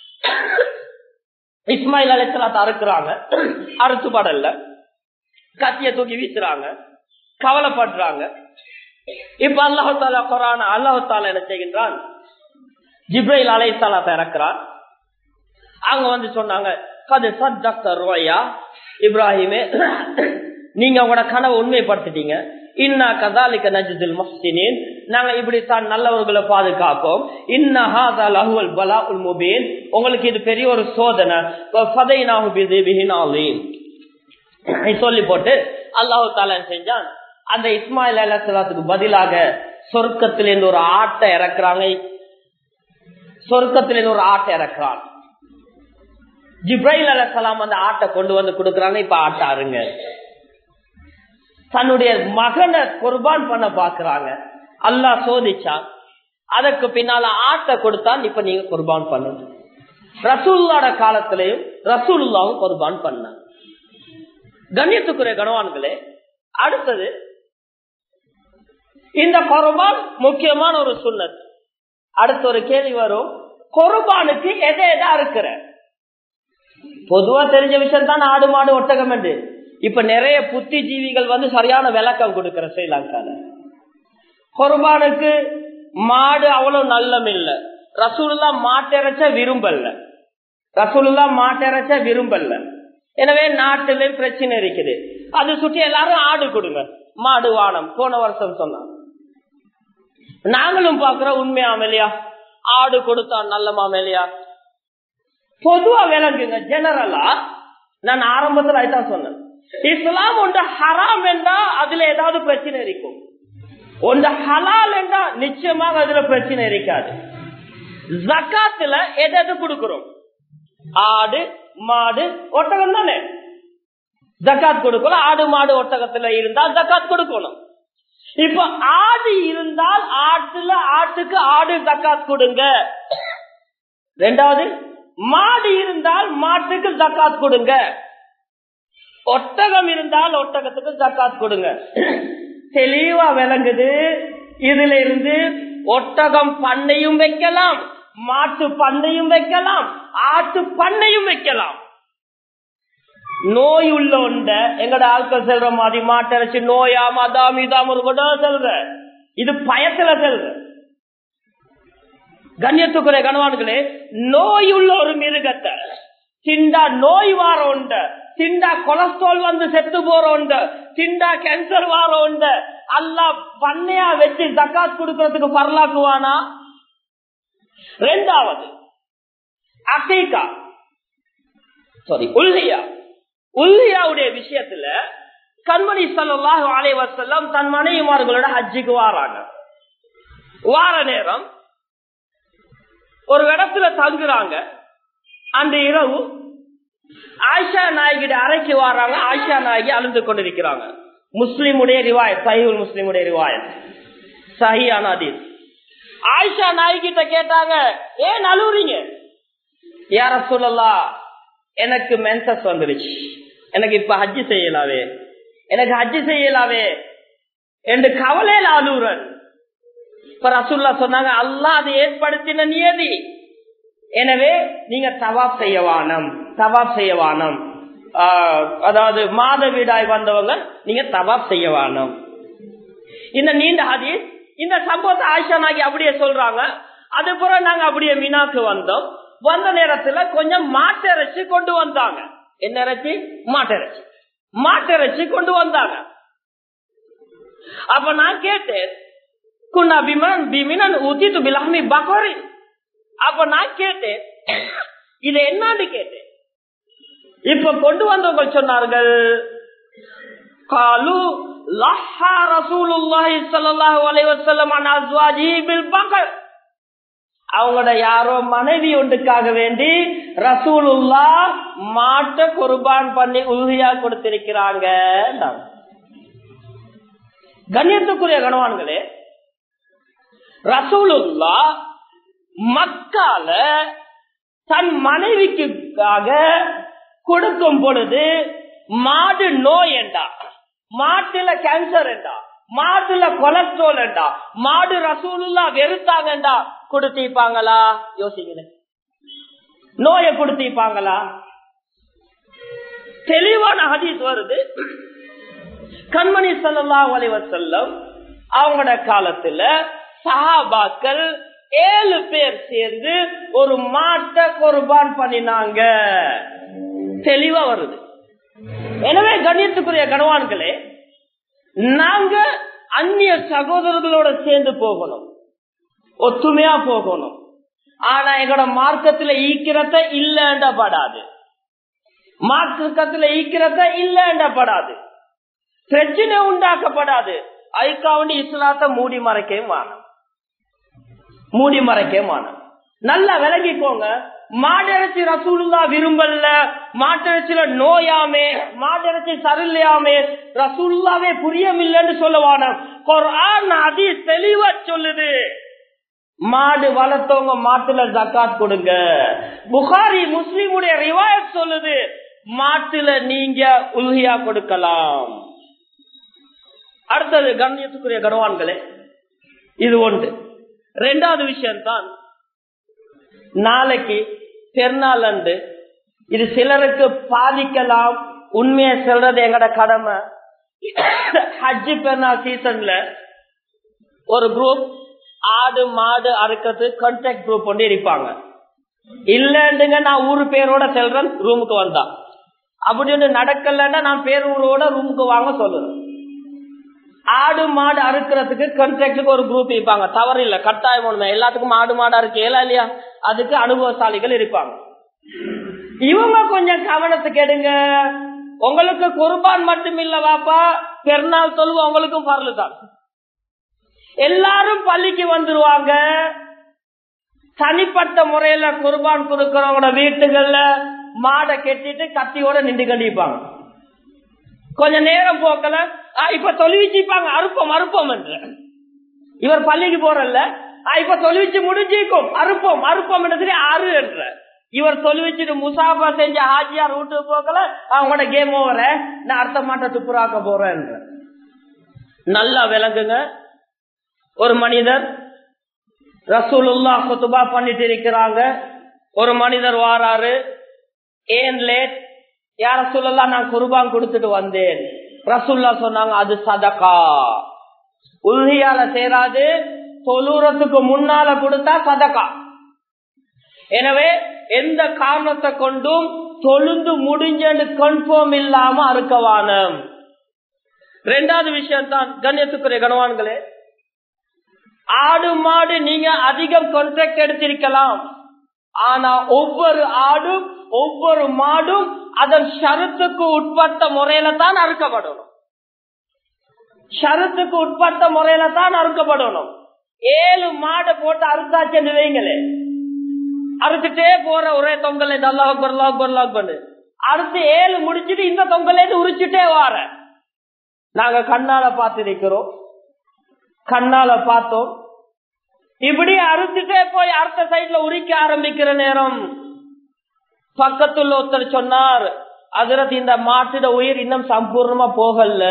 இஸ்மாயில் அலைசலாத்தை அறுக்குறாங்க அறுத்து படல கத்திய தூக்கி வீசுறாங்க கவலைப்படுறாங்க இப்ப அல்லாஹால குரான அல்லாஹால என்ன செய்கின்றான் ஜிப்ரைல் அலைசலாத்தை இறக்குறான் அவங்க வந்து சொன்னாங்க கது சத்தக்த ரோயா இப்ராஹிமே நீங்க உங்களோட கனவை உண்மைப்படுத்திட்டீங்க இன்னா கதாலிக்க நஜிதில் மஹ்சினின் நாங்க இப்படித்தான் நல்லவர்களை பாதுகாப்போம் இன்ன ஹாதா லஹுவல் பலா உல் முபீன் உங்களுக்கு இது பெரிய ஒரு சோதனை ஃபதைனாஹு பிதிபிஹின் ஆலீம் சொல்லி போட்டு அல்லாஹு தாலா செஞ்சான் அந்த இஸ்மாயில் அல்லாத்துக்கு பதிலாக சொர்க்கத்திலிருந்து ஒரு ஆட்டை இறக்குறாங்க சொர்க்கத்திலிருந்து ஒரு ஆட்டை இறக்குறான் ஜிப்ரைல் அலசலாம் அந்த ஆட்டை கொண்டு வந்து கொடுக்கறாங்க இப்ப ஆட்டை அருங்க தன்னுடைய மகனை குர்பான் பண்ண பாக்குறாங்க அல்லாஹ் சோதிச்சான் அதற்கு பின்னால ஆட்டை கொடுத்தான் இப்ப நீங்க குர்பான் பண்ணுங்க ரசூல்லாட காலத்திலையும் ரசூலுல்லாவும் குர்பான் பண்ணாங்க கண்ணியத்துக்குரிய கணவான்களே அடுத்தது இந்த குர்பான் முக்கியமான ஒரு சுண்ணத் அடுத்த ஒரு கேள்வி வரும் குர்பானுக்கு எதை எதா இருக்கிற பொதுவா தெரிஞ்ச விஷயம் தான் ஆடு மாடு ஒட்டகம் என்று இப்ப நிறைய புத்திஜீவிகள் வந்து சரியான விளக்கம் கொடுக்கிற ஸ்ரீலங்கால குர்பானுக்கு மாடு அவ்வளவு நல்லம் இல்ல ரசூலுல்லா மாட்டிறைச்ச விரும்பல ரசூலுல்லா மாட்டிறைச்ச விரும்பல எனவே நாட்டிலே பிரச்சனை இருக்குது அது சுற்றி எல்லாரும் ஆடு கொடுங்க மாடு வானம் போன வருஷம் சொன்னாங்க நாங்களும் பாக்குறோம் உண்மையா இல்லையா ஆடு கொடுத்தா நல்லமா இல்லையா பொதுவா விளங்குங்க ஜெனரலா நான் ஆரம்பத்தில் அதுதான் சொன்னேன் இஸ்லாம் ஒன்று ஹராம் என்றா அதுல ஏதாவது பிரச்சனை இருக்கும் ஒன்று ஹலால் என்றா நிச்சயமாக அதுல பிரச்சனை இருக்காது ஜக்காத்துல எது எது கொடுக்கிறோம் ஆடு மாடு ஒட்டகம் தானே ஜக்காத் கொடுக்கணும் ஆடு மாடு ஒட்டகத்துல இருந்தால் ஜக்காத் கொடுக்கணும் இப்ப ஆடு இருந்தால் ஆட்டுல ஆட்டுக்கு ஆடு ஜக்காத் கொடுங்க ரெண்டாவது மாடு இருந்தால் மாட்டுக்கு ஜக்காத் கொடுங்க ஒட்டகம் இருந்தால் ஒட்டகத்துக்கு ஜக்காத் கொடுங்க தெளிவா விளங்குது இதுல இருந்து ஒட்டகம் பண்ணையும் வைக்கலாம் மாட்டு பண்ணையும் வைக்கலாம் ஆட்டு பண்ணையும் வைக்கலாம் நோய் உள்ள ஒண்ட எங்கட ஆட்கள் செல்ற மாதிரி மாட்டரைச்சு நோயா மதாம் இதாம் ஒரு கூட செல்ற இது பயத்துல செல்ற கண்ணியத்துக்குரிய கணவான்களே நோய் உள்ள ஒரு மிருகத்தை திண்டா நோய் வார உண்ட திண்டா கொலஸ்ட்ரால் வந்து செத்து போற உண்ட திண்டா கேன்சர் வார உண்ட அல்லா பண்ணையா வச்சு தக்காத் கொடுக்கறதுக்கு பரலாக்குவானா ரெண்டாவது அசைக்கா சாரி உல்லியா உல்லியாவுடைய விஷயத்துல கண்மணி சல்லாஹு அலைவசல்லாம் தன் மனைவிமார்களோட ஹஜ்ஜிக்கு வாராங்க வார நேரம் ஒரு இடத்துல தங்குறாங்க அந்த இரவு ஆயிஷா நாயகிட அறைக்கு வர்றாங்க ஆயிஷா நாயகி அழுந்து கொண்டிருக்கிறாங்க முஸ்லிமுடைய ரிவாயத் சஹிவுல் முஸ்லிமுடைய ரிவாயத் சஹியான அதீஸ் ஆயிஷா நாயகிட்ட கேட்டாங்க ஏன் அழுவுறீங்க யார சொல்லலாம் எனக்கு மென்சஸ் வந்துருச்சு எனக்கு இப்ப ஹஜ்ஜி செய்யலாவே எனக்கு ஹஜ்ஜி செய்யலாவே என்று கவலையில அழுவுறன் இப்ப ரசூல்லா சொன்னாங்க அல்லா அதை ஏற்படுத்தின நியதி எனவே நீங்க தவாப் செய்யவானம் தவாப் செய்யவானம் அதாவது மாத வீடாய் வந்தவங்க நீங்க தவாப் செய்யவானம் இந்த நீண்ட ஹதீஸ் இந்த சம்பவத்தை ஆயிஷா நாகி அப்படியே சொல்றாங்க அதுபுறம் நாங்க அப்படியே மீனாக்கு வந்தோம் வந்த நேரத்துல கொஞ்சம் மாட்டிறைச்சி கொண்டு வந்தாங்க என்ன இறைச்சி மாட்டிறைச்சி மாட்டிறைச்சி கொண்டு வந்தாங்க அப்ப நான் கேட்டேன் குன்னா பிமன் பிமினன் ஊத்திட்டு பிலாமி பகோரி அப்ப நான் கேட்டேன் இது என்னன்னு கேட்டேன் இப்ப கொண்டு வந்தவங்க சொன்னார்கள் காலு லஹா ரசூலுல்லாஹி ஸல்லல்லாஹு அலைஹி வஸல்லம் அன் அஸ்வாஜிஹி பில் பகர் அவங்களோட யாரோ மனைவி ஒன்றுக்காக வேண்டி ரசூலுல்லா மாட்டை குர்பான் பண்ணி உறுதியா கொடுத்திருக்கிறாங்க கண்ணியத்துக்குரிய கணவான்களே ரசூலுல்லா மக்கால தன் மனைவிக்காக கொடுக்கும் பொழுது மாடு நோய் என்றா மாட்டுல கேன்சர் என்றா மாட்டுல கொலஸ்ட்ரால் என்றா மாடு ரசூலுல்லா வெறுத்தாங்கண்டா கொடுத்திருப்பாங்களா யோசிக்கிறேன் நோயை கொடுத்திருப்பாங்களா தெளிவான ஹதீஸ் வருது கண்மணி சல்லா செல்லம் அவங்களோட காலத்துல சஹாபாக்கள் ஏழு பேர் சேர்ந்து ஒரு மாட்டை குர்பான் பண்ணினாங்க தெளிவா வருது எனவே கண்ணியத்துக்குரிய கணவான்களே நாங்க அந்நிய சகோதரர்களோட சேர்ந்து போகணும் ஒத்துமையா போகணும் ஆனா எங்களோட மார்க்கத்துல ஈக்கிறத இல்லண்டப்படாது மார்க்கத்துல ஈக்கிறத இல்லண்டப்படாது பிரச்சனை உண்டாக்கப்படாது அதுக்காக இஸ்லாத்தை மூடி மறைக்கவே மானம் மூடி மறைக்கவே மானம் நல்லா விளங்கிக்கோங்க மாட்டிறைச்சி ரசூலுல்லா விரும்பல மாட்டிறைச்சியில நோயாமே மாட்டிறைச்சி சரியில்லையாமே ரசூலுல்லாவே புரியமில்லைன்னு சொல்லுவான குர்ஆன் அதி தெளிவா சொல்லுது மாடு வளர்த்தவங்க மாட்டுல ஜக்காத் கொடுங்க புகாரி முஸ்லிமுடைய ரிவாயத் சொல்லுது மாட்டுல நீங்க உல்கியா கொடுக்கலாம் அடுத்தது கண்ணியத்துக்குரிய கனவான்களே இது ஒன்று ரெண்டாவது விஷயம் தான் நாளைக்கு பெருநாள் அன்று இது சிலருக்கு பாதிக்கலாம் உண்மையை சொல்றது எங்கட கடமை ஹஜ்ஜி பெருநாள் சீசன்ல ஒரு குரூப் ஆடு மாடு அறுக்கிறது கான்டாக்ட் குரூப் ஒன்று இருப்பாங்க இல்லண்டுங்க நான் ஊரு பேரோட செல்றேன் ரூமுக்கு வந்தா அப்படின்னு நடக்கலன்னா நான் பேரூரோட ரூமுக்கு வாங்க சொல்லுறேன் ஆடு மாடு அறுக்கிறதுக்கு கான்ட்ராக்டுக்கு ஒரு குரூப் இருப்பாங்க தவறு இல்ல கட்டாயம் ஒண்ணுமே எல்லாத்துக்கும் ஆடு மாடு அறுக்கல இல்லையா அதுக்கு அனுபவசாலிகள் இருப்பாங்க இவங்க கொஞ்சம் கவனத்துக்கு எடுங்க உங்களுக்கு குர்பான் மட்டும் இல்ல வாப்பா பெருநாள் தொழுவு உங்களுக்கும் பரலு தான் எல்லாரும் பள்ளிக்கு வந்துருவாங்க தனிப்பட்ட முறையில குர்பான் கொடுக்கறவங்களோட வீட்டுகள்ல மாடை கெட்டிட்டு கத்தியோட நின்று கண்டிப்பாங்க கொஞ்ச நேரம் போக்கல இப்ப தொழுவிச்சுப்பாங்க அறுப்போம் அறுப்போம் என்று இவர் பள்ளிக்கு போறல்ல இப்ப தொழுவிச்சு முடிஞ்சிக்கும் அறுப்போம் அறுப்போம் என்று ஆறு என்ற இவர் தொழுவிச்சுட்டு முசாஃபா செஞ்ச ஹாஜியார் வீட்டுக்கு போக்கல அவங்களோட கேம் ஓவர நான் அடுத்த மாட்ட துப்புராக்க போறேன் என்ற நல்லா விளங்குங்க ஒரு மனிதர் ரசூலுல்லா குத்துபா பண்ணிட்டு இருக்கிறாங்க ஒரு மனிதர் வாராரு ஏன் லேட் யார சொல்லலாம் நான் குருபான் கொடுத்துட்டு வந்தேன் ரசூல்லா சொன்னாங்க அது சதகா உறுதியால சேராது தொழுறதுக்கு முன்னால கொடுத்தா சதகா எனவே எந்த காரணத்தை கொண்டும் தொழுந்து முடிஞ்சு கன்ஃபார்ம் இல்லாம அறுக்கவானம் ரெண்டாவது விஷயம் தான் கண்ணியத்துக்குரிய கனவான்களே ஆடு மாடு நீங்க அதிகம் கான்ட்ராக்ட் எடுத்திருக்கலாம் ஆனா ஒவ்வொரு ஆடும் ஒவ்வொரு மாடும் அதன் ஷருத்துக்கு உட்பட்ட முறையில தான் அறுக்கப்படணும் ஷருத்துக்கு உட்பட்ட முறையில தான் அறுக்கப்படணும் ஏழு மாடு போட்டு அறுத்தாச்சு வைங்களே அறுத்துட்டே போற ஒரே தொங்கல் அல்லாஹ் அல்லாஹ் அல்லாஹ் பண்ணு அடுத்து ஏழு முடிச்சுட்டு இந்த தொங்கல உரிச்சுட்டே வார நாங்க கண்ணால பார்த்திருக்கிறோம் கண்ணால பார்த்தோம் இப்படி அறுத்துட்டே போய் அடுத்த சைட்ல உரிக்க ஆரம்பிக்கிற நேரம் பக்கத்துல ஒருத்தர் சொன்னார் அதிரத்து இந்த மாட்டுட உயிர் இன்னும் சம்பூர்ணமா போகல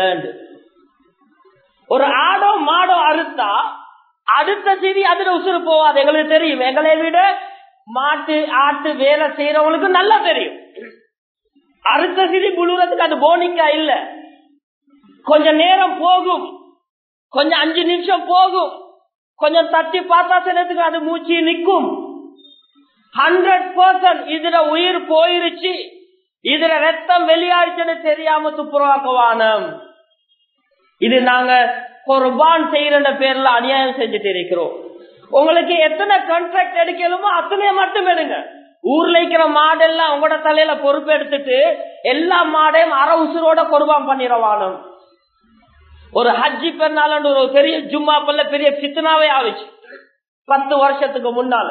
ஒரு ஆடோ மாடோ அறுத்தா அடுத்த செய்தி அதுல உசுறு போவாது எங்களுக்கு தெரியும் எங்களை விட மாட்டு ஆட்டு வேலை செய்யறவங்களுக்கு நல்லா தெரியும் அறுத்த செய்தி புழுறதுக்கு அது போனிக்கா இல்ல கொஞ்ச நேரம் போகும் கொஞ்சம் அஞ்சு நிமிஷம் போகும் கொஞ்சம் தட்டி பார்த்தா சிலத்துக்கு அது மூச்சு நிற்கும் ஹண்ட்ரட் பர்சன்ட் இதுல உயிர் போயிருச்சு இதுல ரத்தம் வெளியாடுச்சுன்னு தெரியாம துப்புரவாக்குவானம் இது நாங்க குர்பான் செய்யற பேர்ல அநியாயம் செஞ்சுட்டு இருக்கிறோம் உங்களுக்கு எத்தனை கான்ட்ராக்ட் எடுக்கலுமோ அத்தனைய மட்டும் எடுங்க ஊர்ல இருக்கிற மாடெல்லாம் உங்களோட தலையில பொறுப்பு எடுத்துட்டு எல்லா மாடையும் அற உசுரோட குர்பான் பண்ணிடவானும் ஒரு ஹஜ்ஜி பெருநாள் ஒரு பெரிய ஜும்மா பல்ல பெரிய பித்தனாவே ஆவிச்சு பத்து வருஷத்துக்கு முன்னால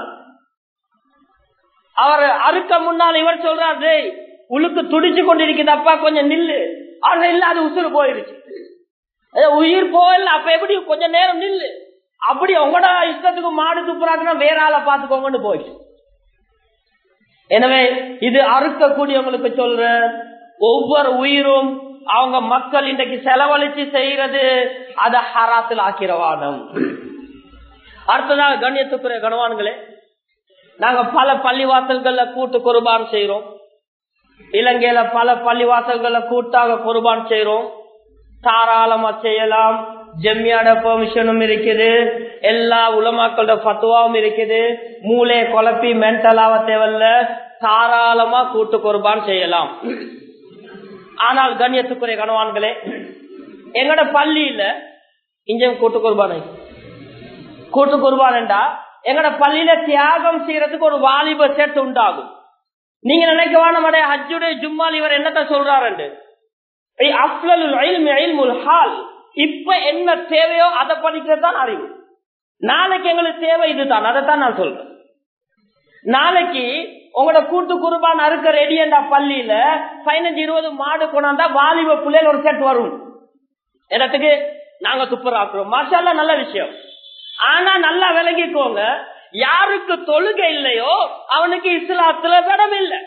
அவர் அறுக்க முன்னால் இவர் சொல்றாரு உழுக்கு துடிச்சு கொண்டிருக்குதப்பா கொஞ்சம் நில்லு ஆனா இல்ல அது உசுறு போயிருச்சு உயிர் போகல அப்ப எப்படி கொஞ்ச நேரம் நில்லு அப்படி உங்களோட இஷ்டத்துக்கு மாடு துப்புறாங்கன்னா வேற ஆளை பாத்துக்கோங்கன்னு போயிடுச்சு எனவே இது அறுக்கக்கூடியவங்களுக்கு சொல்ற ஒவ்வொரு உயிரும் அவங்க மக்கள் இன்றைக்கு செலவழிச்சு செய்யறது அத ஹராத்தில் ஆக்கிரவானம் அடுத்ததாக கண்ணியத்துக்குரிய கனவான்களே நாங்க பல பள்ளிவாசல்கள்ல கூட்டு குர்பான் செய்யறோம் இலங்கையில பல பள்ளிவாசல்கள்ல கூட்டாக குர்பான் செய்யறோம் தாராளமா செய்யலாம் ஜெம்மியாட பெர்மிஷனும் இருக்குது எல்லா உலமாக்களோட பத்துவாவும் இருக்குது மூளை குழப்பி மென்டலாவ தேவையில்ல தாராளமா கூட்டு குர்பான் செய்யலாம் ஆனால் கண்ணியத்துக்குரிய கணவான்களே எங்கட பள்ளியில இங்க கூட்டு குர்பானை கூட்டு குர்பான்டா எங்கட பள்ளியில தியாகம் செய்யறதுக்கு ஒரு வாலிப செட் உண்டாகும் நீங்க நினைக்கவான மடைய ஹஜ்ஜுடைய ஜும்மால் இவர் என்னத்த சொல்றாரு இப்ப என்ன தேவையோ அதை படிக்கிறது தான் அறிவு நாளைக்கு எங்களுக்கு தேவை இதுதான் அதைத்தான் நான் சொல்றேன் நாளைக்கு உங்களோட கூட்டு குருபான் அறுக்க ரெடியண்டா பள்ளியில பதினஞ்சு இருபது மாடு கொண்டாந்தா வாலிப பிள்ளைகள் ஒரு செட் வரும் இடத்துக்கு நாங்க துப்புராக்குறோம் மாஷால நல்ல விஷயம் ஆனா நல்லா விளங்கிக்கோங்க யாருக்கு தொழுகை இல்லையோ அவனுக்கு இஸ்லாத்துல இடம் இல்லை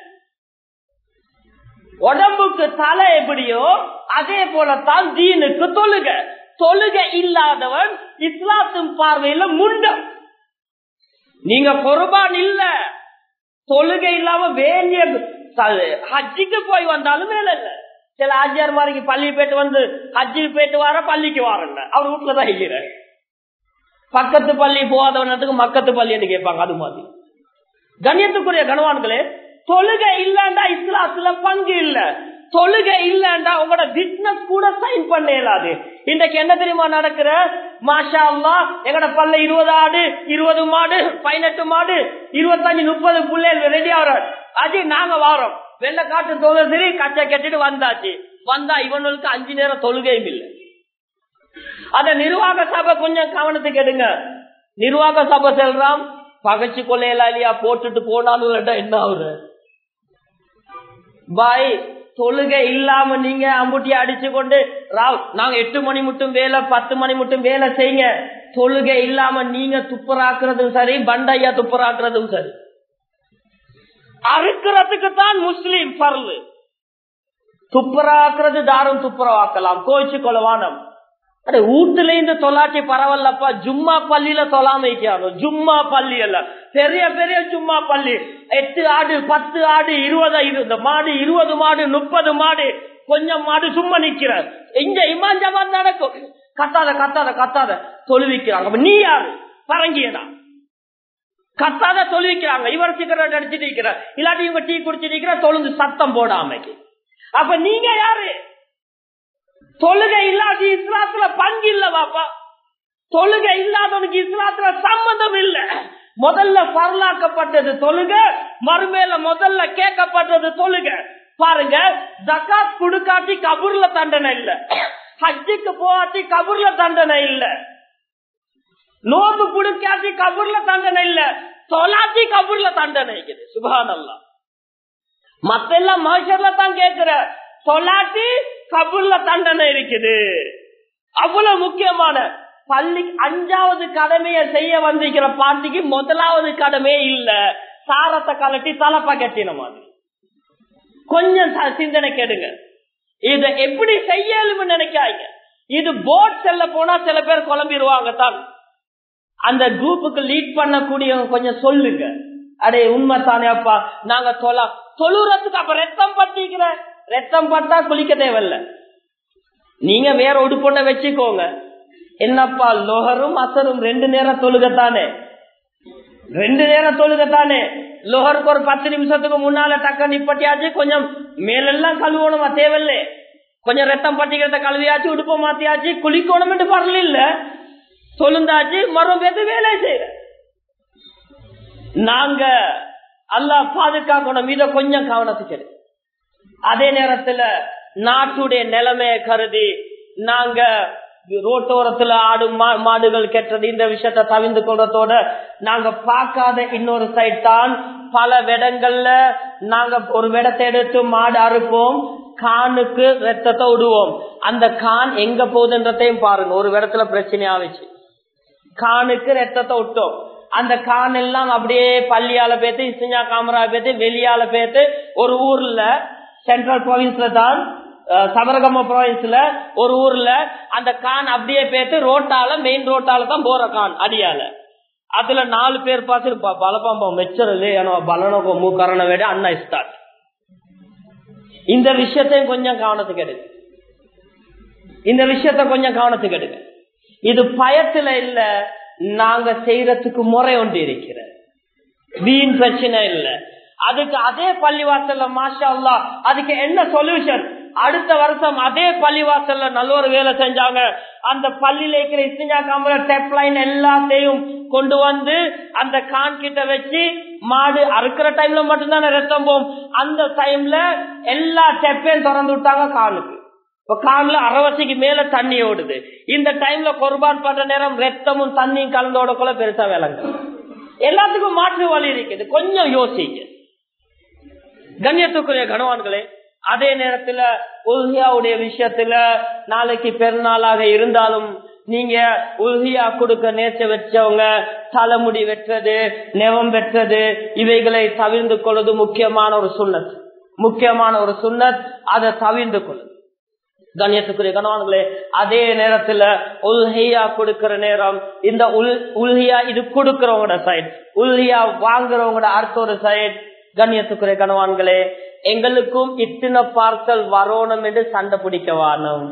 உடம்புக்கு தலை எப்படியோ அதே போலத்தான் தீனுக்கு தொழுக தொழுகை இல்லாதவன் இஸ்லாத்தின் பார்வையில முண்டம் நீங்க பொறுபான் இல்ல தொழுகை இல்லாம வேண்டிய ஹஜ்ஜிக்கு போய் வந்தாலும் வேலை இல்ல சில ஆஜியார் மாதிரி பள்ளி போயிட்டு வந்து ஹஜ்ஜிக்கு போயிட்டு வர பள்ளிக்கு வரல அவர் வீட்டுலதான் இருக்கிற பக்கத்து பள்ளி போகாதவனத்துக்கு மக்கத்து பள்ளின்னு கேட்பாங்க அது மாதிரி கண்ணியத்துக்குரிய கனவான்களே தொழுகை இல்லண்டா இஸ்லாத்துல பங்கு இல்ல தொழுகை இல்லண்டா உங்களோட பிசினஸ் கூட சைன் பண்ண இயலாது இன்றைக்கு என்ன தெரியுமா நடக்கிற மாஷா அல்லா எங்கட பல்ல இருபது ஆடு இருபது மாடு பதினெட்டு மாடு இருபத்தஞ்சு முப்பது பிள்ளைகள் ரெடி ஆகிறோம் அது நாங்க வாரோம் வெள்ள காட்டு தொழுகை சரி கச்சை கட்டிட்டு வந்தாச்சு வந்தா இவனுக்கு அஞ்சு நேரம் தொழுகையும் இல்லை அத நிர்வாக சபை கொஞ்சம் கவனத்துக்கு எடுங்க நிர்வாக சபை செல்றான் பகச்சு கொள்ளையலா இல்லையா போட்டுட்டு போனாலும் என்ன ஆகுது பாய் தொழுகை இல்லாம நீங்க அம்புட்டிய அடிச்சு கொண்டு ராவ் நாங்க எட்டு மணி மட்டும் வேலை பத்து மணி மட்டும் வேலை செய்யுங்க தொழுகை இல்லாம நீங்க துப்புராக்குறதும் சரி பண்டையா துப்புராக்குறதும் சரி அறுக்கிறதுக்கு தான் முஸ்லீம் பர்லு துப்புராக்குறது தாரும் துப்புரவாக்கலாம் கோச்சு கொலவானம் அட வீட்டுல இருந்து தொலாட்டி பரவாயில்லப்பா ஜும்மா பள்ளியில தொலாம வைக்கணும் ஜும்மா பள்ளி அல்ல பெரிய பெரிய ஜும்மா பள்ளி எட்டு ஆடு பத்து ஆடு இருபது இருபது மாடு இருபது மாடு முப்பது மாடு கொஞ்சம் மாடு சும்மா நிக்கிற இங்க இமான் ஜமாத் நடக்கும் கத்தாத கத்தாத கத்தாத தொழுவிக்கிறாங்க நீ யாரு பரங்கியனா கத்தாத தொழுவிக்கிறாங்க இவர் சிகரெட் அடிச்சுட்டு இருக்கிற இல்லாட்டி இவங்க டீ குடிச்சிட்டு இருக்கிற தொழுந்து சத்தம் போடாமைக்கு அப்ப நீங்க யாரு தொழுகை இல்லாத இஸ்லாத்துல பங்கு இல்ல பாப்பா தொழுகை இல்லாதவனுக்கு இஸ்லாத்துல சம்மந்தம் இல்ல முதல்ல பரலாக்கப்பட்டது தொழுக மறுமேல முதல்ல கேட்கப்பட்டது தொழுக பாருங்க ஜக்காத் குடுக்காட்டி கபூர்ல தண்டனை இல்ல ஹஜ்ஜுக்கு போகாட்டி கபூர்ல தண்டனை இல்ல நோம்பு குடுக்காட்டி கபூர்ல தண்டனை இல்ல தொலாட்டி கபூர்ல தண்டனை இருக்குது சுபானல்லா மத்தெல்லாம் மகர்ல தான் கேட்கிற சொல்லாட்டி கபுல்ல தண்டனை இருக்குது அவ்வளவு முக்கியமான பள்ளி அஞ்சாவது கடமையை செய்ய வந்திருக்கிற பாட்டிக்கு முதலாவது கடமையே இல்ல சாரத்தை கலட்டி தலப்பா கட்டின மாதிரி கொஞ்சம் சிந்தனை கேடுங்க இத எப்படி செய்யலும் நினைக்காங்க இது போட் செல்ல போனா சில பேர் குழம்பிடுவாங்க தான் அந்த குரூப்புக்கு லீட் பண்ணக்கூடியவங்க கொஞ்சம் சொல்லுங்க அடே உண்மை தானே அப்பா நாங்க தொலை தொழுறதுக்கு அப்ப ரத்தம் பட்டிக்கிற ரத்தம் பட்டா குளிக்க தேவையில்ல நீங்க வேற உடுப்பொண்ட வச்சுக்கோங்க என்னப்பா லோகரும் அசரும் ரெண்டு நேரம் தொழுகத்தானே ரெண்டு நேரம் தொழுகத்தானே லோகருக்கு ஒரு பத்து நிமிஷத்துக்கு முன்னால டக்க நிப்பட்டியாச்சு கொஞ்சம் மேலெல்லாம் கழுவணுமா தேவையில்லை கொஞ்சம் ரத்தம் பட்டிக்கிறத கழுவியாச்சு உடுப்ப மாத்தியாச்சு குளிக்கணும் பரல இல்ல தொழுந்தாச்சு மரம் பேத்து வேலை செய்யற நாங்க அல்லா பாதுகாக்கணும் இத கொஞ்சம் கவனத்துக்கு அதே நேரத்துல நாட்டுடைய நிலைமையை கருதி நாங்க ரோட்டோரத்துல ஆடு மாடுகள் கெட்டது இந்த விஷயத்த தவிர்த்து கொள்றதோட நாங்க பார்க்காத இன்னொரு சைட் தான் பல விடங்கள்ல நாங்க ஒரு விடத்தை எடுத்து மாடு அறுப்போம் கானுக்கு ரத்தத்தை விடுவோம் அந்த கான் எங்க போகுதுன்றதையும் பாருங்க ஒரு இடத்துல பிரச்சனை ஆவிச்சு கானுக்கு ரத்தத்தை விட்டோம் அந்த கான் எல்லாம் அப்படியே பள்ளியால பேத்து இசிஞ்சா காமரா பேத்து வெளியால பேத்து ஒரு ஊர்ல சென்ட்ரல் ப்ராவின்ஸ்ல தான் சபரகம ப்ராவின்ஸ்ல ஒரு ஊர்ல அந்த கான் அப்படியே பேத்து ரோட்டால மெயின் ரோட்டால தான் போற கான் அடியால அதுல நாலு பேர் பார்த்து பலப்பாம்பம் மெச்சரலு ஏனோ பலனோ மூக்கரண வேட அண்ணா ஸ்டார்ட் இந்த விஷயத்தையும் கொஞ்சம் கவனத்துக்கு எடுங்க இந்த விஷயத்த கொஞ்சம் கவனத்துக்கு எடுங்க இது பயத்துல இல்ல நாங்க செய்யறதுக்கு முறை ஒன்று இருக்கிற வீண் பிரச்சனை இல்ல அதுக்கு அதே பள்ளிவாசல்ல மாஷா அல்லா அதுக்கு என்ன சொல்யூஷன் அடுத்த வருஷம் அதே பள்ளிவாசல்ல நல்ல ஒரு வேலை செஞ்சாங்க அந்த பள்ளியில இருக்கிற இஸ்திஞ்சா காமரா டெப் லைன் எல்லாத்தையும் கொண்டு வந்து அந்த கான் கிட்ட வச்சு மாடு அறுக்கிற டைம்ல மட்டும்தானே ரத்தம் போகும் அந்த டைம்ல எல்லா டெப்பையும் திறந்து விட்டாங்க கானுக்கு இப்ப கான்ல அரவசிக்கு மேல தண்ணி ஓடுது இந்த டைம்ல குர்பான் பண்ற நேரம் ரத்தமும் தண்ணியும் கலந்தோட கூட பெருசா விளங்கு எல்லாத்துக்கும் மாற்று வழி இருக்குது கொஞ்சம் யோசிங்க கண்ணியத்துக்குரிய கணவான்களே அதே நேரத்துல உல்ஹியாவுடைய விஷயத்துல நாளைக்கு பெருநாளாக இருந்தாலும் நீங்க உல்ஹியா கொடுக்க நேற்று வச்சவங்க தலைமுடி வெட்டுறது நெவம் வெட்டுறது இவைகளை தவிர்ந்து கொள்வது முக்கியமான ஒரு சுண்ணத் முக்கியமான ஒரு சுண்ணத் அதை தவிர்ந்து கொள்ளுது கண்ணியத்துக்குரிய கணவான்களே அதே நேரத்துல உல்ஹியா கொடுக்கிற நேரம் இந்த உல் உல்ஹியா இது கொடுக்கிறவங்களோட சைட் உல்ஹியா வாங்குறவங்களோட அடுத்த ஒரு சைட் கண்ணியத்துக்குரிய கணவான்களே எங்களுக்கும் இத்தனை பார்சல் வரணும் என்று சண்டை பிடிக்க வானம்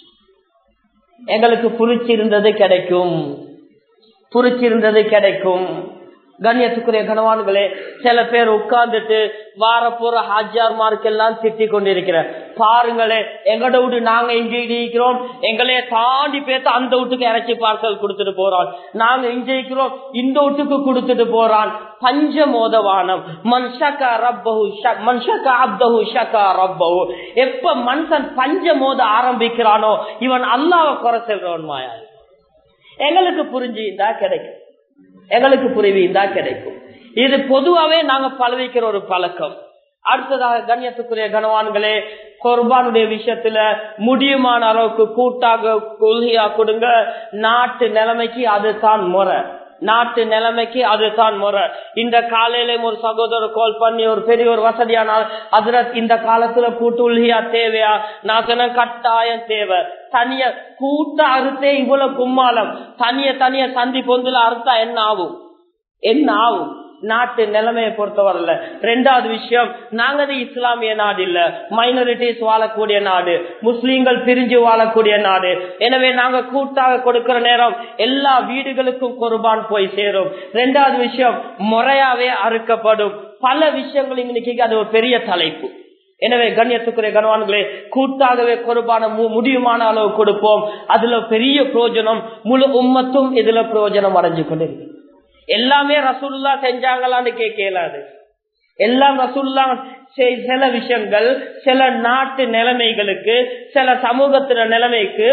எங்களுக்கு புரிச்சிருந்தது கிடைக்கும் புரிச்சிருந்தது கிடைக்கும் கண்ணியத்துக்குரிய கனவான்களே சில பேர் உட்கார்ந்துட்டு வார போற ஹாஜியார்மார்க்கெல்லாம் திட்டி கொண்டிருக்கிற பாருங்களே எங்கட வீட்டு நாங்க இங்க இருக்கிறோம் எங்களைய தாண்டி பேத்து அந்த வீட்டுக்கு இறச்சி பார்சல் கொடுத்துட்டு போறான் நாங்க இங்க இருக்கிறோம் இந்த வீட்டுக்கு கொடுத்துட்டு போறான் பஞ்ச மோதவானம் மன்ஷகா ரப்பஹு மன்ஷகா அப்தஹு ஷகா ரப்பஹு எப்ப மனுஷன் பஞ்ச மோத ஆரம்பிக்கிறானோ இவன் அல்லாவை குறை செல்றவன் மாயா எங்களுக்கு புரிஞ்சு இருந்தா கிடைக்கும் எங்களுக்கு புரிவிந்தா கிடைக்கும் இது பொதுவாவே நாங்க பழவிக்கிற ஒரு பழக்கம் அடுத்ததாக கண்ணியத்துக்குரிய கனவான்களே குர்பானுடைய விஷயத்துல முடியுமான அளவுக்கு கூட்டாக கொள்கையா கொடுங்க நாட்டு நிலைமைக்கு அதுதான் முறை நாட்டு நிலைமைக்கு அதுதான் முறை இந்த காலையில ஒரு சகோதரர் கால் பண்ணி ஒரு பெரிய ஒரு வசதியானால் அதுல இந்த காலத்துல கூட்டு உள்கியா தேவையா நான் சொன்ன கட்டாயம் தேவை தனிய கூட்ட அறுத்தே இவ்வளவு கும்மாலம் தனிய தனிய சந்தி பொந்துல அறுத்தா என்ன ஆகும் என்ன ஆகும் நாட்டு நிலைமையை பொறுத்தவரையில ரெண்டாவது விஷயம் நாங்க இஸ்லாமிய நாடு இல்ல மைனாரிட்டிஸ் வாழக்கூடிய நாடு முஸ்லீம்கள் பிரிஞ்சு வாழக்கூடிய நாடு எனவே நாங்க கூட்டாக கொடுக்கிற நேரம் எல்லா வீடுகளுக்கும் குர்பான் போய் சேரும் ரெண்டாவது விஷயம் முறையாவே அறுக்கப்படும் பல விஷயங்கள் இன்னைக்கு அது ஒரு பெரிய தலைப்பு எனவே கண்ணியத்துக்குரிய கனவான்களே கூட்டாகவே குர்பான முடியுமான அளவு கொடுப்போம் அதுல பெரிய பிரயோஜனம் முழு உம்மத்தும் இதுல பிரயோஜனம் அடைஞ்சு கொண்டிருக்கு எல்லாமே ரசூல்லா செஞ்சாங்களான்னு கேட்கலாது எல்லாம் ரசூல்லா சில விஷயங்கள் சில நாட்டு நிலைமைகளுக்கு சில சமூகத்தின நிலைமைக்கு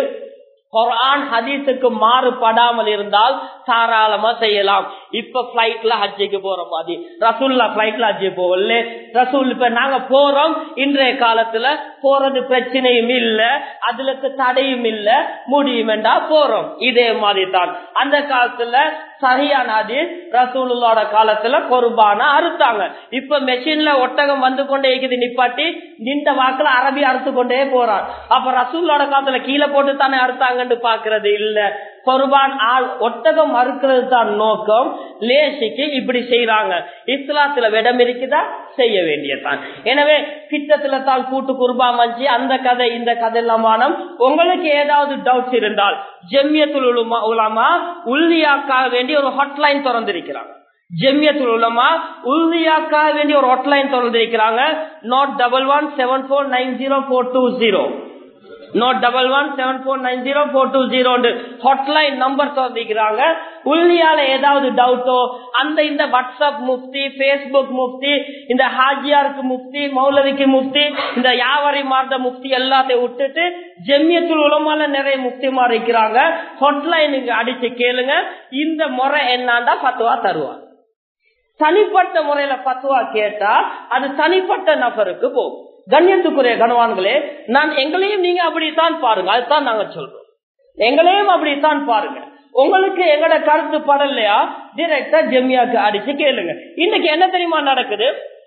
குரான் ஹதீஸுக்கு மாறுபடாமல் இருந்தால் தாராளமா செய்யலாம் இப்ப பிளைட்ல ஹஜ்ஜிக்கு போற மாதிரி ரசூல்லா பிளைட்ல ஹஜ்ஜி போகல ரசூல் இப்ப நாங்க போறோம் இன்றைய காலத்துல போறது பிரச்சனையும் இல்ல அதுக்கு தடையும் இல்ல முடியும் என்றா போறோம் இதே மாதிரி தான் அந்த காலத்துல சரியான ரசூலோட காலத்துல கொருபான அறுத்தாங்க இப்ப மெஷின்ல ஒட்டகம் வந்து கொண்டே இருக்குது நிப்பாட்டி நின்ற வாக்குல அரபி அறுத்து கொண்டே போறான் அப்ப ரசூலோட காலத்துல கீழே போட்டு தானே அறுத்தாங்கன்னு பாக்குறது இல்ல கொருபான் ஒட்டகம் மறுக்கிறது தான் நோக்கம் லேசிக்கு இப்படி செய்யறாங்க இஸ்லாத்துல விடம் இருக்குதா செய்ய வேண்டியதான் எனவே கிட்டத்துல தான் கூட்டு குர்பான் வச்சு அந்த கதை இந்த கதை எல்லாம் வானம் உங்களுக்கு ஏதாவது டவுட்ஸ் இருந்தால் ஜெம்யத்துல் உலமா உள்லியாக்காக வேண்டி ஒரு ஹாட்லைன் திறந்திருக்கிறாங்க ஜெம்யத்துல் உலமா உறுதியாக்காக வேண்டிய ஒரு ஹாட்லைன் திறந்திருக்கிறாங்க note double one seven four nine zero four two zero note double one seven four nine zero four two zero hotline number திறந்திருக்கிறாங்க உள்ளியால ஏதாவது டவுட்டோ அந்த இந்த வாட்ஸ்அப் முஃப்தி பேஸ்புக் முஃப்தி இந்த ஹாஜியாருக்கு முஃப்தி மௌலவிக்கு முஃப்தி இந்த யாவரி மார்ந்த முஃப்தி எல்லாத்தையும் விட்டுட்டு ஜெம்யத்துல் உலமால நிறைய முஃப்திமார் இருக்கிறாங்க ஹாட்லைனுக்கு அடிச்சு கேளுங்க இந்த முறை என்னாண்டா பத்துவா தருவாங்க தனிப்பட்ட முறையில பத்துவா கேட்டா அது தனிப்பட்ட நபருக்கு போகும் கண்ணியத்துக்குரிய கனவான்களே நான் எங்களையும் நீங்க அப்படித்தான் பாருங்க அதுதான் நாங்க சொல்றோம் எங்களையும் அப்படித்தான் பாருங்க உங்களுக்கு எங்கட கருத்து படலையா டிரெக்டா ஜெம்யாக்கு அடிச்சு கேளுங்க இன்னைக்கு என்ன தெரியுமா நடக்குது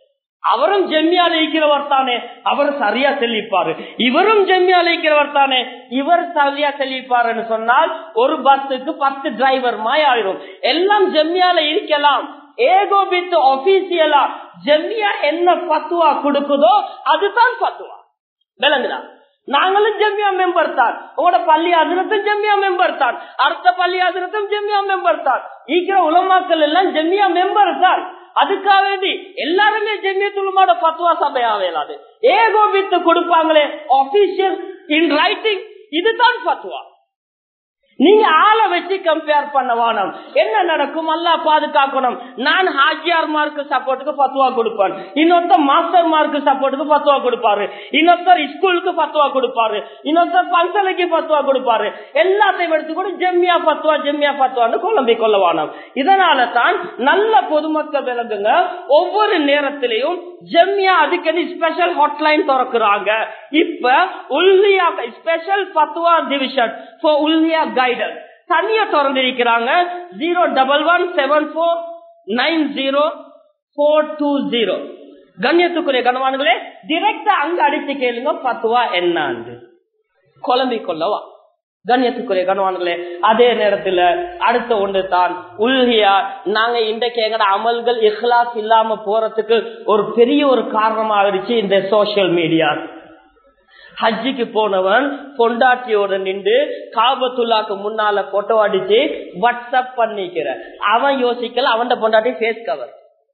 அவரும் ஜெம்யால இருக்கிறவர் தானே அவர் சரியா செல்லிப்பாரு இவரும் ஜெம்யால இருக்கிறவர் தானே இவர் சரியா செல்லிப்பாருன்னு சொன்னால் ஒரு பஸ்ஸுக்கு பத்து டிரைவர் மாய் ஆயிரும் எல்லாம் ஜெம்யால இருக்கலாம் ஏகோபித்து ஆபீசியலா ஜெம்யா என்ன பத்துவா கொடுக்குதோ அதுதான் பத்துவா விளங்குதா நாங்களும் ஜெம்யா மெம்பர் தான் உங்களோட பள்ளி அதிரத்தும் ஜெம்யா மெம்பர் தான் அடுத்த பள்ளி அதிரத்தும் ஜெம்யா மெம்பர் தான் ஈக்கிற உலமாக்கள் எல்லாம் ஜெம்யா மெம்பர் தான் அதுக்காக வேண்டி எல்லாருமே ஜெம்யத்துலமாட பத்துவா சபையாவேலாது ஏகோபித்து கொடுப்பாங்களே ஆபீஷியல் இன் ரைட்டிங் இதுதான் பத்துவா நீங்க ஆளை வச்சு கம்பேர் பண்ண வேணும் என்ன நடக்கும் அல்லா பாதுகாக்கணும் நான் ஹாஜியார் மார்க்கு சப்போர்ட்டுக்கு பத்துவா கொடுப்பேன் இன்னொருத்தர் மாஸ்டர் மார்க்கு சப்போர்ட்டுக்கு பத்துவா கொடுப்பாரு இன்னொருத்தர் ஸ்கூலுக்கு பத்துவா கொடுப்பாரு இன்னொருத்தர் பங்கலைக்கு பத்துவா கொடுப்பாரு எல்லாத்தையும் எடுத்து கூட ஜெம்மியா பத்துவா ஜெம்மியா பத்துவான்னு குழம்பி கொள்ள வேணும் இதனால தான் நல்ல பொதுமக்கள் விளங்குங்க ஒவ்வொரு நேரத்திலையும் ஜெம்மியா அதுக்கு ஸ்பெஷல் ஹாட்லைன் திறக்கிறாங்க இப்ப உல்லியா ஸ்பெஷல் பத்துவா டிவிஷன் உல்லியா கைடன்ஸ் தனியா திறந்திருக்கிறாங்க zero double one seven four nine zero four two zero கண்ணியத்துக்குரிய கனவான்களே டிரெக்டா அங்க அடிச்சு கேளுங்க பத்துவா என்னான்னு குழம்பி கொள்ளவா கண்ணியத்துக்குரிய கனவான்களே அதே நேரத்துல அடுத்த ஒன்று தான் உல்கியா நாங்க இன்றைக்கு எங்கட அமல்கள் இஹ்லாஸ் இல்லாம போறதுக்கு ஒரு பெரிய ஒரு காரணமா ஆயிடுச்சு இந்த சோசியல் மீடியா ஹஜ்ஜிக்கு போனவன் பொண்டாட்டியோட நின்று காபத்துல்லாக்கு முன்னால போட்டோ அடிச்சு வாட்ஸ்அப் பண்ணிக்கிற அவன் யோசிக்கல அவன் பொண்டாட்டி ஃபேஸ் கவர்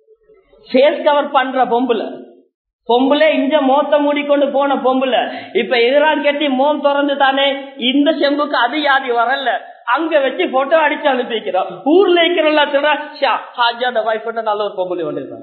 ஃபேஸ் கவர் பண்ற பொம்புல பொம்புல இங்க மோத்த மூடிக்கொண்டு போன பொம்புல இப்ப எதிரான் கட்டி மோம் திறந்து தானே இந்த செம்புக்கு அது யாதி வரல அங்க வச்சு போட்டோ அடிச்சு அனுப்பிக்கிறோம் ஊர்ல இருக்கிற ஹாஜாட வைஃப் நல்ல ஒரு பொம்புல வந்துருக்காங்க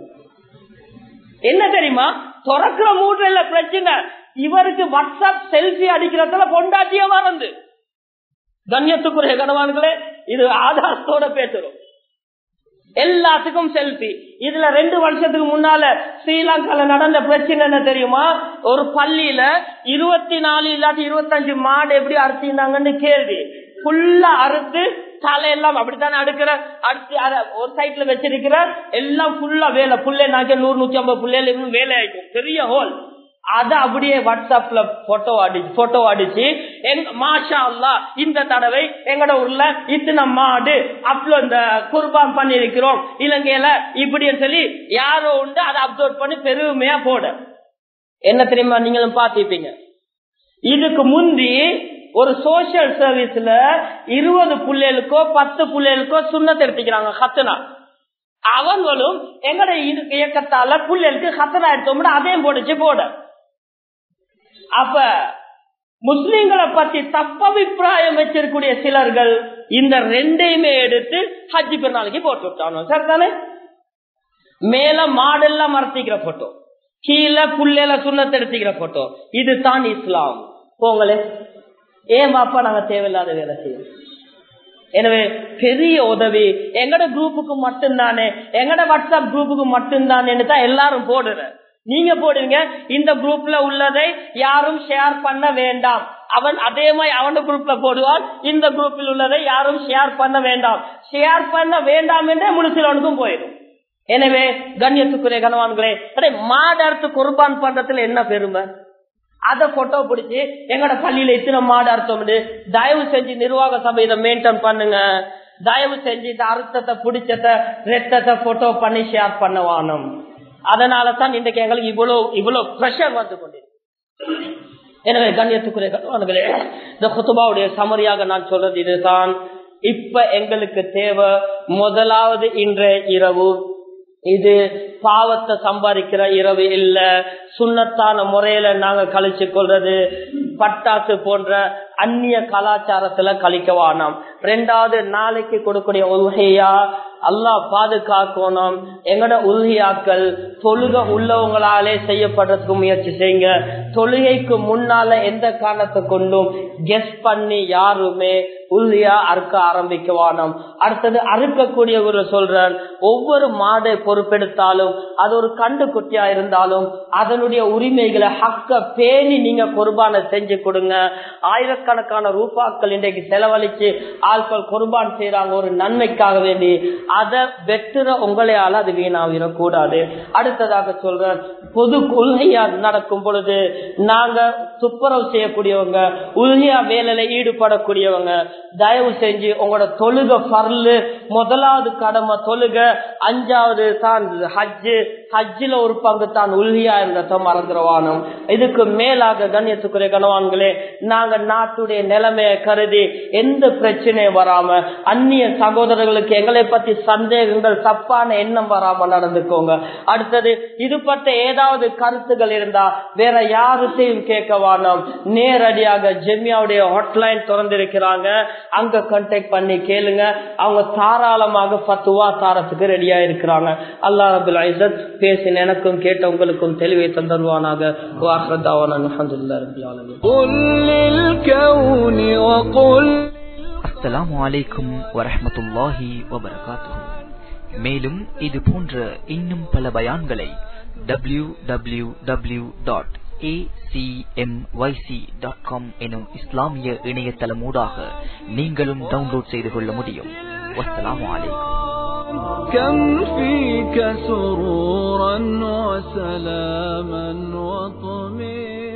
என்ன தெரியுமா திறக்கிற மூட்ல பிரச்சனை இவருக்கு வாட்ஸ்அப் செல்ஃபி அடிக்கிறதுல பொண்டாட்டிய மறந்து கண்ணியத்துக்குரிய கணவான்களே இது ஆதாரத்தோட பேசுறோம் எல்லாத்துக்கும் செல்ஃபி இதுல ரெண்டு வருஷத்துக்கு முன்னால ஸ்ரீலங்கால நடந்த பிரச்சனை என்ன தெரியுமா ஒரு பள்ளியில இருபத்தி நாலு இல்லாட்டி இருபத்தஞ்சு மாடு எப்படி அறுத்திருந்தாங்கன்னு கேள்வி ஃபுல்லா அறுத்து தலையெல்லாம் அப்படித்தானே அடுக்கிற அடுத்து அத ஒரு சைட்ல வச்சிருக்கிற எல்லாம் ஃபுல்லா வேலை புள்ளை நாக்க நூறு நூத்தி ஐம்பது புள்ளையில வேலை ஆயிடும் பெரிய ஹோல் அத அப்படியே வாட்ஸ்அப்ல போட்டோ அடிச்சு போட்டோ அடிச்சு எங்க மாஷா அல்லா இந்த தடவை எங்கட ஊர்ல இத்தனை மாடு அப்லோ இந்த குர்பான் பண்ணிருக்கிறோம் இலங்கையில இப்படின்னு சொல்லி யாரோ உண்டு அதை அப்லோட் பண்ணி பெருமையா போட என்ன தெரியுமா நீங்களும் பாத்திருப்பீங்க இதுக்கு முந்தி ஒரு சோசியல் சர்வீஸ்ல இருபது புள்ளைகளுக்கோ பத்து புள்ளைகளுக்கோ சுண்ணத்தை எடுத்துக்கிறாங்க ஹத்தனா அவங்களும் எங்கட இயக்கத்தால புள்ளைகளுக்கு ஹத்தனா எடுத்தோம்னா அதையும் போடுச்சு போட அப்ப முஸ்லிம்களை பத்தி தப்பபிப்பிராயம் வச்சிருக்கூடிய சிலர்கள் இந்த ரெண்டையுமே எடுத்து ஹஜ்ஜி பெருநாளைக்கு போட்டு விட்டானோ சரிதானே மேல மாடெல்லாம் மறைச்சிக்கிற போட்டோ கீழே புள்ளையில சுண்ணத்தை எடுத்துக்கிற போட்டோ இது தான் இஸ்லாம் போங்களே ஏன் பாப்பா நாங்க தேவையில்லாத வேலை செய்யணும் எனவே பெரிய உதவி எங்கட குரூப்புக்கு மட்டும்தானே எங்கட வாட்ஸ்அப் குரூப்புக்கு மட்டும்தானேன்னு தான் எல்லாரும் போடுற நீங்க போடுவீங்க இந்த குரூப்ல உள்ளதை யாரும் ஷேர் பண்ண வேண்டாம் அவன் அதே மாதிரி அவன குரூப்ல போடுவான் இந்த குரூப்பில் உள்ளதை யாரும் ஷேர் பண்ண வேண்டாம் ஷேர் பண்ண வேண்டாம் என்றே முழுசிலவனுக்கும் போயிடும் எனவே கண்ணியத்துக்குரிய கனவான்களே மாடர்த்து குர்பான் பண்றதுல என்ன பெருமை அத போட்டோ பிடிச்சி எங்கட பள்ளியில இத்தனை மாடு அர்த்தம் தயவு செஞ்சு நிர்வாக சபை இதை மெயின்டைன் பண்ணுங்க தயவு செஞ்சு இந்த அர்த்தத்தை பிடிச்சத ரத்தத்தை போட்டோ பண்ணி ஷேர் பண்ண வாணும் அதனால தான் இன்றைக்கு எங்களுக்கு இவ்வளவு இவ்வளவு பிரஷர் வந்து கொண்டு எனவே கண்ணியத்துக்குரிய கட்டுவான்களே இந்த குத்துபாவுடைய சமரியாக நான் சொல்றது இதுதான் இப்ப எங்களுக்கு தேவை முதலாவது இன்றைய இரவு இது பாவத்தை சம்பாதிக்கிற இரவு இல்ல சுண்ணத்தான முறையில நாங்க கழிச்சு கொள்றது பட்டாசு போன்ற அந்நிய கலாச்சாரத்துல கழிக்க வானோம் ரெண்டாவது நாளைக்கு கொடுக்கக்கூடிய உல்கையா அல்லாஹ் பாதுகாக்கணும் எங்கட உல்கியாக்கள் தொழுக உள்ளவங்களாலே செய்யப்படுறதுக்கு முயற்சி செய்யுங்க தொழுகைக்கு முன்னால எந்த காரணத்தை கொண்டும் கெஸ் பண்ணி யாருமே உல்லியா அறுக்க ஆரம்பிக்க வானம் அடுத்தது அறுக்கக்கூடிய ஒரு சொல்றேன் ஒவ்வொரு மாடை பொறுப்பெடுத்தாலும் அது ஒரு கண்டு குட்டியா இருந்தாலும் அதனுடைய உரிமைகளை ஹக்க பேணி நீங்க குர்பானை செஞ்சு கொடுங்க ஆயிரக்கணக்கான ரூபாக்கள் இன்றைக்கு செலவழிச்சு ஆட்கள் குர்பான் செய்யறாங்க ஒரு நன்மைக்காக வேண்டி அதை வெட்டுற உங்களையால அது வீணாவிடக்கூடாது அடுத்ததாக சொல்றேன் பொது உல்கையா நடக்கும் பொழுது நாங்க துப்புரவு செய்யக்கூடியவங்க உல்கையா வேலையில ஈடுபடக்கூடியவங்க தயவு செஞ்சு உங்களோட தொழுக பர்லு முதலாவது கடமை தொழுக அஞ்சாவது தான் ஹஜ்ஜு ஹஜ்ஜில ஒரு பங்கு தான் உள்கியா இருந்தத மறந்துடுவானும் இதுக்கு மேலாக கண்ணியத்துக்குரிய கணவான்களே நாங்க நாட்டுடைய நிலைமையை கருதி எந்த பிரச்சனையும் வராம அந்நிய சகோதரர்களுக்கு எங்களை பத்தி சந்தேகங்கள் தப்பான எண்ணம் வராம நடந்துக்கோங்க அடுத்தது இது பட்ட ஏதாவது கருத்துகள் இருந்தா வேற யாருத்தையும் கேட்க வேணாம் நேரடியாக ஜெமியாவுடைய ஹாட்லைன் திறந்திருக்கிறாங்க அங்க கான்டாக்ட் பண்ணி கேளுங்க அவங்க தாராளமாக பத்துவா தாரத்துக்கு ரெடியா இருக்கிறாங்க அல்லா ரபுல் ஐசத் பேசின எனக்கும் கேட்ட உங்களுக்கும் தெளிவை தந்தருவானாக வாஹ்ரதாவான அல்ஹம்துலில்லாஹி ரபில் ஆலமீன் قل للكون وقل அஸ்ஸலாமு அலைக்கும் வரஹ்மத்துல்லாஹி வபரகாத்துஹு மேலும் இது போன்ற இன்னும் பல பயான்களை W W W dot dot com எனும் இஸ்லாமிய இணையதளமூடாக நீங்களும் டவுன்லோட் செய்து கொள்ள முடியும் வஸ்ஸலாமு அலைக்கும் كم فيك سرورا وسلاما وطمئنا